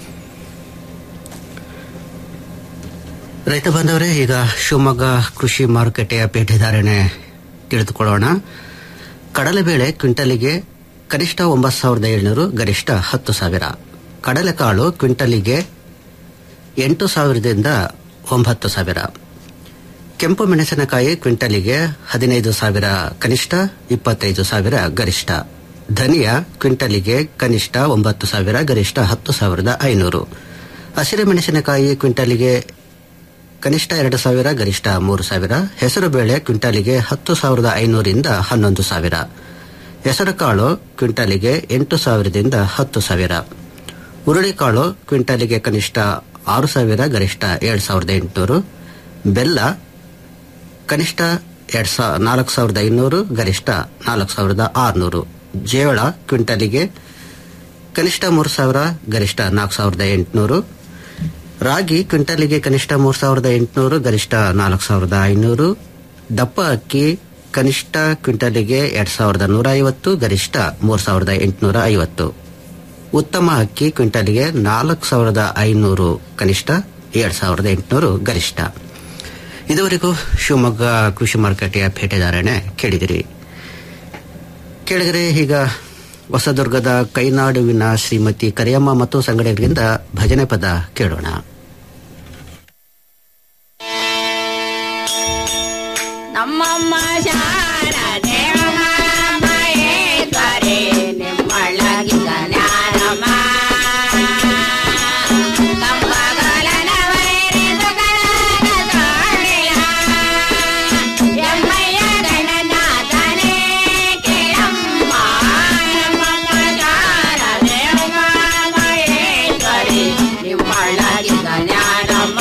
ರೈತ ಬಾಂಧವರೇ ಈಗ ಶಿವಮೊಗ್ಗ ಕೃಷಿ ಮಾರುಕಟ್ಟೆಯ ಪೇಟೆ ಧಾರಣೆ ತಿಳಿದುಕೊಳ್ಳೋಣ ಕಡಲೆಬೇಳೆ ಕ್ವಿಂಟಲಿಗೆ ಕನಿಷ್ಠ ಒಂಬತ್ತು ಸಾವಿರದ ಏಳ್ನೂರು ಗರಿಷ್ಠ ಹತ್ತು ಸಾವಿರ ಕಡಲೆಕಾಳು ಕ್ವಿಂಟಲಿಗೆ ಎಂಟು ಸಾವಿರದಿಂದ ಒಂಬತ್ತು ಸಾವಿರ ಕೆಂಪು ಮೆಣಸಿನಕಾಯಿ ಕ್ವಿಂಟಲಿಗೆ ಹದಿನೈದು ಸಾವಿರ ಕನಿಷ್ಠ ಇಪ್ಪತ್ತೈದು ಸಾವಿರ ಗರಿಷ್ಠ ಧನಿಯಾ ಕ್ವಿಂಟಲಿಗೆ ಕನಿಷ್ಠ ಒಂಬತ್ತು ಸಾವಿರ ಗರಿಷ್ಠ ಹತ್ತು ಸಾವಿರದ ಐನೂರು ಹಸಿರು ಮೆಣಸಿನಕಾಯಿ ಕ್ವಿಂಟಲಿಗೆ ಕನಿಷ್ಠ ಎರಡು ಸಾವಿರ ಗರಿಷ್ಠ ಮೂರು ಸಾವಿರ ಹೆಸರುಬೇಳೆ ಕ್ವಿಂಟಲಿಗೆ ಹತ್ತು ಸಾವಿರದ ಐನೂರಿಂದ ಹನ್ನೊಂದು ಸಾವಿರ ಹೆಸರುಕಾಳು ಕ್ವಿಂಟಲಿಗೆ ಎಂಟು ಸಾವಿರದಿಂದ ಹತ್ತು ಸಾವಿರ ಹುರುಳಿಕಾಳು ಕ್ವಿಂಟಲಿಗೆ ಕನಿಷ್ಠ ಆರು ಸಾವಿರ ಗರಿಷ್ಠ ಏಳು ಸಾವಿರದ ಎಂಟುನೂರು ಬೆಲ್ಲ ಕನಿಷ್ಠ ಎರಡ್ ಸಾ ನಾಲ್ಕು ಸಾವಿರದ ಐನೂರು ಗರಿಷ್ಠ ನಾಲ್ಕು ಸಾವಿರದ ಆರುನೂರು ಜೇವಳ ಕ್ವಿಂಟಲಿಗೆ ಕನಿಷ್ಠ ಮೂರು ಸಾವಿರ ಗರಿಷ್ಠ ನಾಲ್ಕು ಸಾವಿರದ ಎಂಟುನೂರು ರಾಗಿ ಕ್ವಿಂಟಲಿಗೆ ಕನಿಷ್ಠ ಮೂರು ಸಾವಿರದ ಎಂಟುನೂರು ಗರಿಷ್ಠ ನಾಲ್ಕು ಸಾವಿರದ ಐನೂರು ದಪ್ಪ ಅಕ್ಕಿ ಕನಿಷ್ಠ ಕ್ವಿಂಟಲಿಗೆ ಎರಡ್ ಸಾವಿರದ ನೂರ ಐವತ್ತು ಗರಿಷ್ಠ ಮೂರು ಸಾವಿರದ ಎಂಟುನೂರ ಐವತ್ತು ಉತ್ತಮ ಅಕ್ಕಿ ಕ್ವಿಂಟಲಿಗೆ ನಾಲ್ಕು ಸಾವಿರದ ಐನೂರು ಕನಿಷ್ಠ ಎರಡ್ ಸಾವಿರದ ಎಂಟುನೂರು ಗರಿಷ್ಠ ಇದುವರೆಗೂ ಶಿವಮೊಗ್ಗ ಕೃಷಿ ಮಾರುಕಟ್ಟೆಯ ಭೇಟೆದಾರಣೆ ಕೇಳಿದಿರಿ ಕೇಳಿದರೆ ಈಗ ಹೊಸದುರ್ಗದ ಕೈನಾಡುವಿನ ಶ್ರೀಮತಿ ಕರಿಯಮ್ಮ ಮತ್ತು ಸಂಗಡಿಗರಿಂದ ಭಜನೆ ಪದ ಕೇಳೋಣ ನಮ್ಮಮ್ಮ ಶಾರದೆ ಮಹೇಶ್ವರಿ ನಿಮ್ಮೊಳಗಿದ ಜ್ಞಾನಮ್ಮ ಕಂಬಗಲನ ವೈರಿದು ಕರಗ ತೋಳಿಯ ಎಮ್ಮಯ್ಯ ಗಣನಾಥನೇ ಕೇಳಮ್ಮ ನಮ್ಮಮ್ಮ ಶಾರದೆ ಮಹೇಶ್ವರಿ ನಿಮ್ಮೊಳಗಿದ ಜ್ಞಾನಮ್ಮ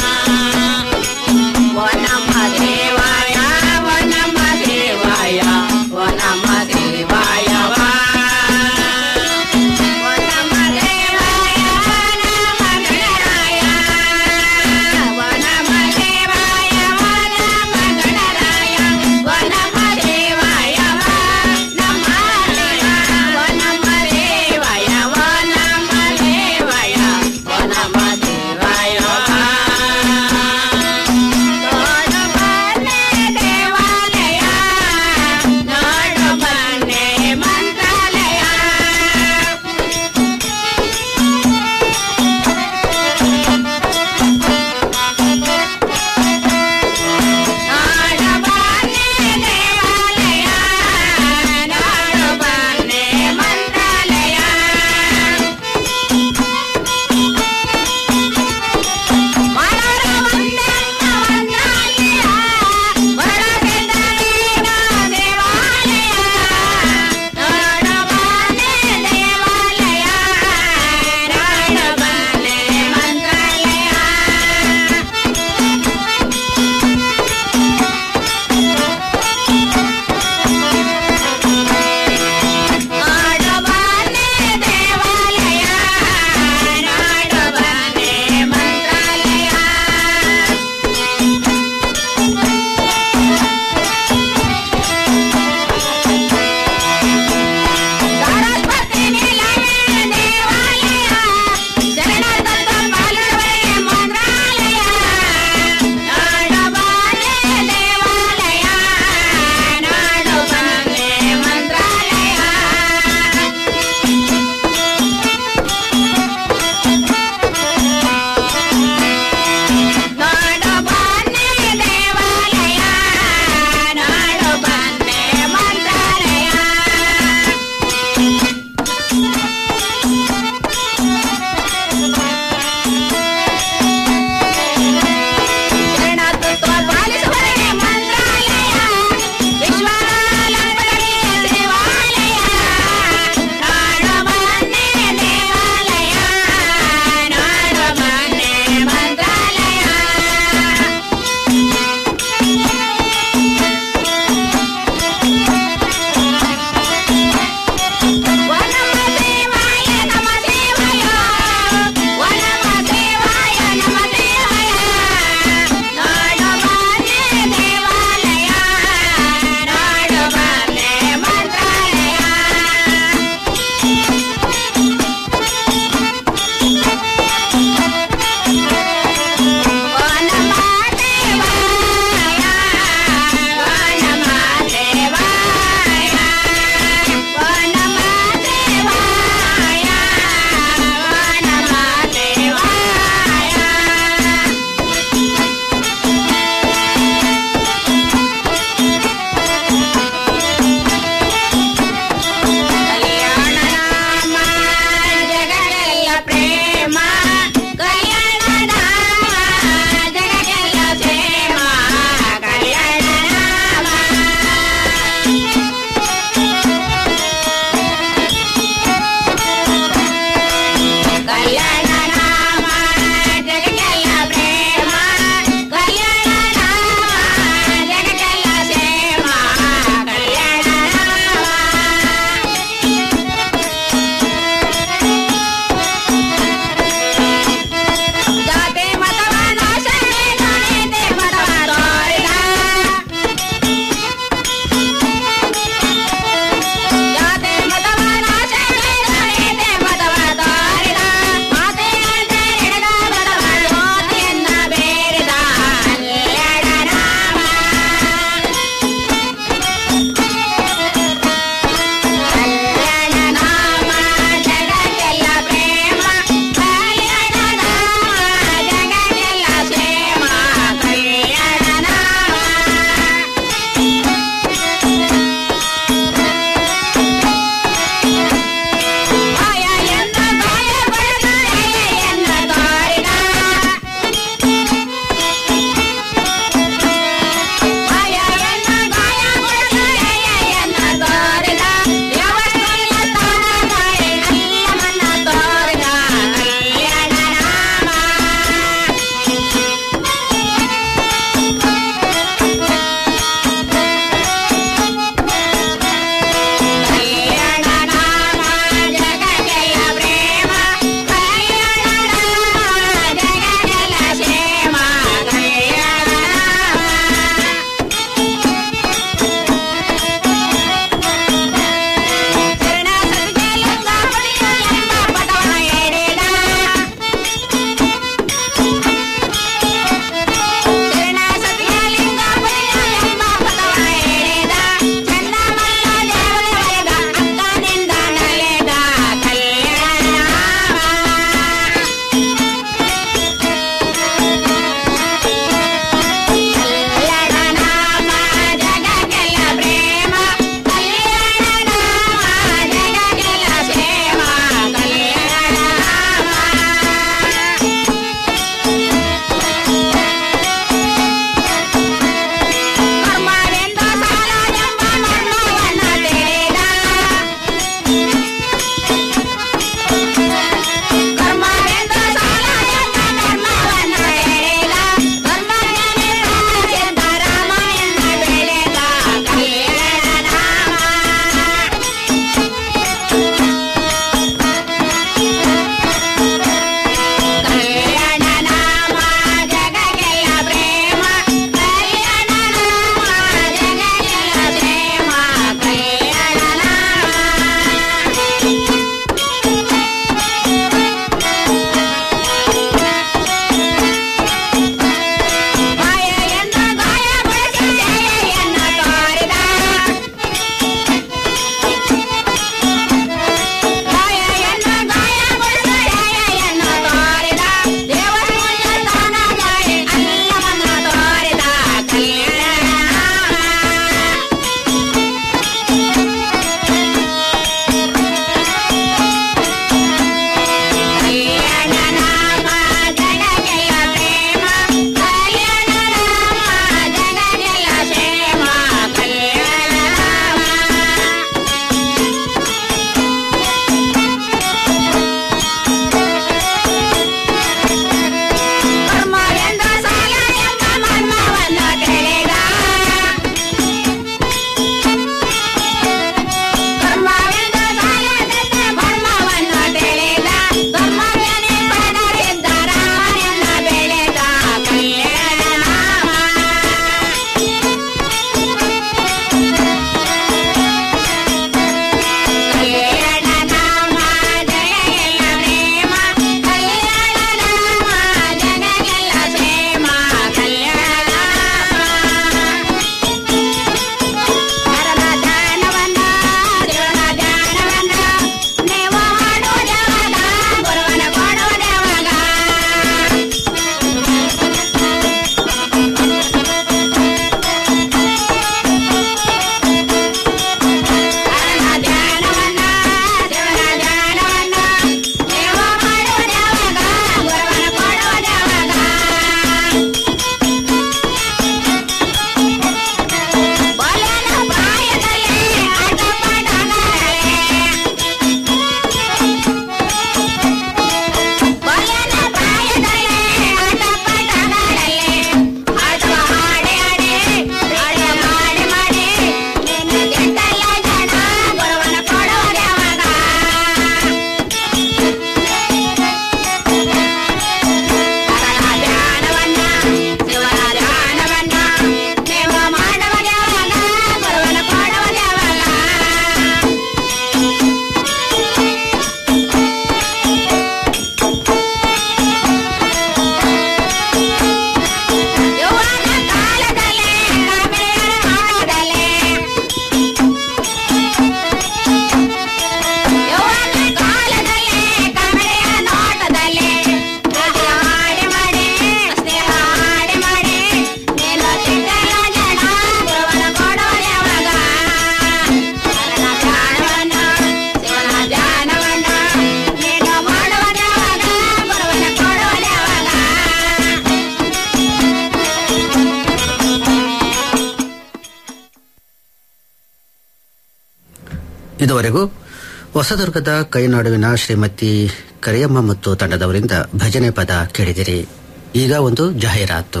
ಇದುವರೆಗೂ ಹೊಸದುರ್ಗದ ಕೈನಾಡುವಿನ ಶ್ರೀಮತಿ ಕರಿಯಮ್ಮ ಮತ್ತು ತಂಡದವರಿಂದ ಭಜನೆ ಪದ ಕೇಳಿದಿರಿ ಈಗ ಒಂದು ಜಾಹೀರಾತು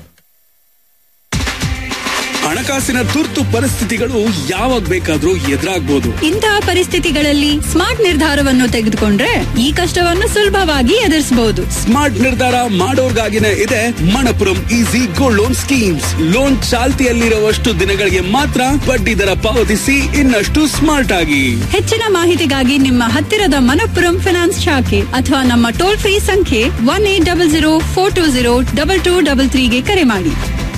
ಹಣಕಾಸಿನ ತುರ್ತು ಪರಿಸ್ಥಿತಿಗಳು ಯಾವಾಗ ಬೇಕಾದ್ರೂ ಎದುರಾಗ್ಬೋದು ಇಂತಹ ಪರಿಸ್ಥಿತಿಗಳಲ್ಲಿ ಸ್ಮಾರ್ಟ್ ನಿರ್ಧಾರವನ್ನು ತೆಗೆದುಕೊಂಡ್ರೆ ಈ ಕಷ್ಟವನ್ನು ಸುಲಭವಾಗಿ ಎದುರಿಸಬಹುದು ಸ್ಮಾರ್ಟ್ ನಿರ್ಧಾರ ಮಾಡೋರ್ಗಾಗಿನೇ ಇದೆ Manappuram easy gold loan schemes loan ಚಾಲ್ತಿಯಲ್ಲಿರುವಷ್ಟು ದಿನಗಳಿಗೆ ಮಾತ್ರ ಬಡ್ಡಿ ದರ ಪಾವತಿಸಿ ಇನ್ನಷ್ಟು ಸ್ಮಾರ್ಟ್ ಆಗಿ ಹೆಚ್ಚಿನ ಮಾಹಿತಿಗಾಗಿ ನಿಮ್ಮ ಹತ್ತಿರದ ಮನಪ್ಪುರಂ ಫಿನಾನ್ಸ್ ಶಾಖೆ ಅಥವಾ ನಮ್ಮ ಟೋಲ್ ಫ್ರೀ ಸಂಖ್ಯೆ one eight double zero four two zero double two double ತ್ರೀಗೆ ಕರೆ ಮಾಡಿ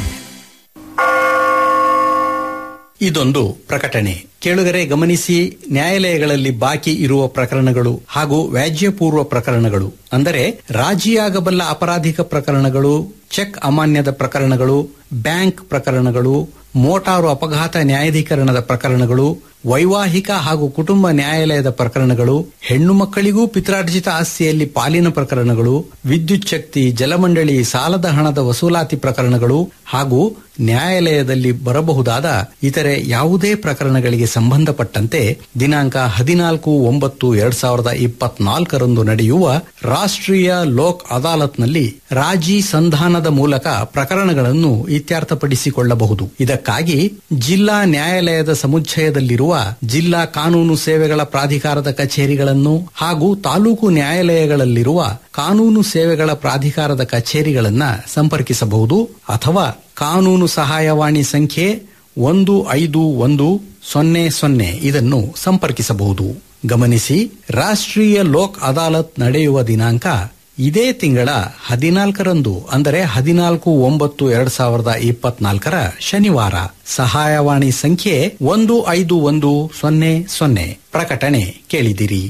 ಇದೊಂದು ಪ್ರಕಟಣೆ ಕೇಳುಗರೆ ಗಮನಿಸಿ ನ್ಯಾಯಾಲಯಗಳಲ್ಲಿ ಬಾಕಿ ಇರುವ ಪ್ರಕರಣಗಳು ಹಾಗೂ ವ್ಯಾಜ್ಯಪೂರ್ವ ಪ್ರಕರಣಗಳು ಅಂದರೆ ರಾಜಿಯಾಗಬಲ್ಲ ಅಪರಾಧಿಕ ಪ್ರಕರಣಗಳು ಚೆಕ್ ಅಮಾನ್ಯದ ಪ್ರಕರಣಗಳು ಬ್ಯಾಂಕ್ ಪ್ರಕರಣಗಳು ಮೋಟಾರು ಅಪಘಾತ ನ್ಯಾಯಾಧೀಕರಣದ ಪ್ರಕರಣಗಳು ವೈವಾಹಿಕ ಹಾಗೂ ಕುಟುಂಬ ನ್ಯಾಯಾಲಯದ ಪ್ರಕರಣಗಳು ಹೆಣ್ಣು ಮಕ್ಕಳಿಗೂ ಪಿತ್ರಾರ್ಜಿತ ಆಸ್ತಿಯಲ್ಲಿ ಪಾಲಿನ ಪ್ರಕರಣಗಳು ವಿದ್ಯುತ್ ಶಕ್ತಿ ಜಲಮಂಡಳಿ ಸಾಲದ ಹಣದ ವಸೂಲಾತಿ ಪ್ರಕರಣಗಳು ಹಾಗೂ ನ್ಯಾಯಾಲಯದಲ್ಲಿ ಬರಬಹುದಾದ ಇತರೆ ಯಾವುದೇ ಪ್ರಕರಣಗಳಿಗೆ ಸಂಬಂಧಪಟ್ಟಂತೆ ದಿನಾಂಕ ಹದಿನಾಲ್ಕು ಒಂಬತ್ತು ಎರಡ್ ಸಾವಿರದ ಇಪ್ಪತ್ನಾಲ್ಕರಂದು ನಡೆಯುವ ರಾಷ್ಟ್ರೀಯ ಲೋಕ್ ಅದಾಲತ್ನಲ್ಲಿ ರಾಜಿ ಸಂಧಾನದ ಮೂಲಕ ಪ್ರಕರಣಗಳನ್ನು ಇತ್ಯರ್ಥಪಡಿಸಿಕೊಳ್ಳಬಹುದು ಇದಕ್ಕಾಗಿ ಜಿಲ್ಲಾ ನ್ಯಾಯಾಲಯದ ಸಮುಚ್ಚಯದಲ್ಲಿರುವ ಜಿಲ್ಲಾ ಕಾನೂನು ಸೇವೆಗಳ ಪ್ರಾಧಿಕಾರದ ಕಚೇರಿಗಳನ್ನು ಹಾಗೂ ತಾಲೂಕು ನ್ಯಾಯಾಲಯಗಳಲ್ಲಿರುವ ಕಾನೂನು ಸೇವೆಗಳ ಪ್ರಾಧಿಕಾರದ ಕಚೇರಿಗಳನ್ನ ಸಂಪರ್ಕಿಸಬಹುದು ಅಥವಾ ಕಾನೂನು ಸಹಾಯವಾಣಿ ಸಂಖ್ಯೆ ಒಂದು ಐದು ಒಂದು ಸೊನ್ನೆ ಸೊನ್ನೆ ಇದನ್ನು ಸಂಪರ್ಕಿಸಬಹುದು ಗಮನಿಸಿ ರಾಷ್ಟ್ರೀಯ ಲೋಕ್ ಅದಾಲತ್ ನಡೆಯುವ ದಿನಾಂಕ ಇದೇ ತಿಂಗಳ ಹದಿನಾಲ್ಕರಂದು ಅಂದರೆ ಹದಿನಾಲ್ಕು ಒಂಬತ್ತು ಎರಡ್ ಸಾವಿರದ ಇಪ್ಪತ್ನಾಲ್ಕರ ಶನಿವಾರ ಸಹಾಯವಾಣಿ ಸಂಖ್ಯೆ ಒಂದು ಐದು ಒಂದು ಸೊನ್ನೆ ಸೊನ್ನೆ ಪ್ರಕಟಣೆ ಕೇಳಿದಿರಿ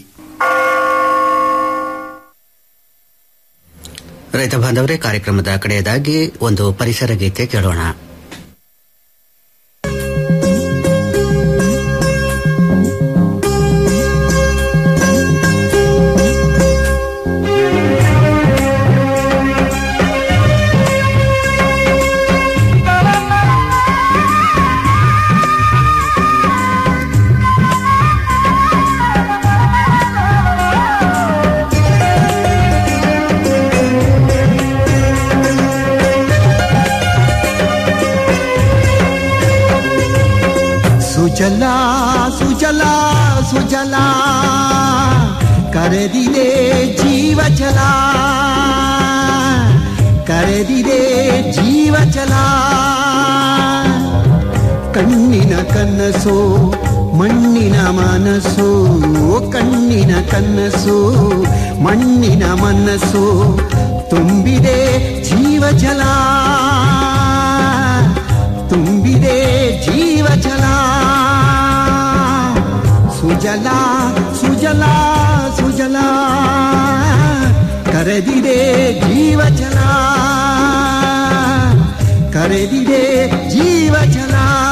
ರೈತ ಬಾಂಧವರೇ ಕಾರ್ಯಕ್ರಮದ ಕಡೆಯದಾಗಿ ಒಂದು ಪರಿಸರ ಗೀತೆ ಕೇಳೋಣ ಸುಜಲಾ ಸುಜಲಾ ಸುಜಲಾ ಕರೆದಿದೆ ಜೀವಜಲ ಕರೆದಿದೆ ಜೀವಜಲ ಕಣ್ಣಿನ ಕನಸು ಮಣ್ಣಿನ ಮನಸ್ಸು ಕಣ್ಣಿನ ಕನಸು ಮಣ್ಣಿನ ಮನಸ್ಸು ತುಂಬಿದೆ ಜೀವಜಲ ತುಂಬಿದೆ ಜೀವಜಲ ಸುಜಲ ಸುಜಲ ಸುಜಲ ಕರೆದಿದೆ ಜೀವಜಲ ಕರೆದಿದೆ ಜೀವಜಲ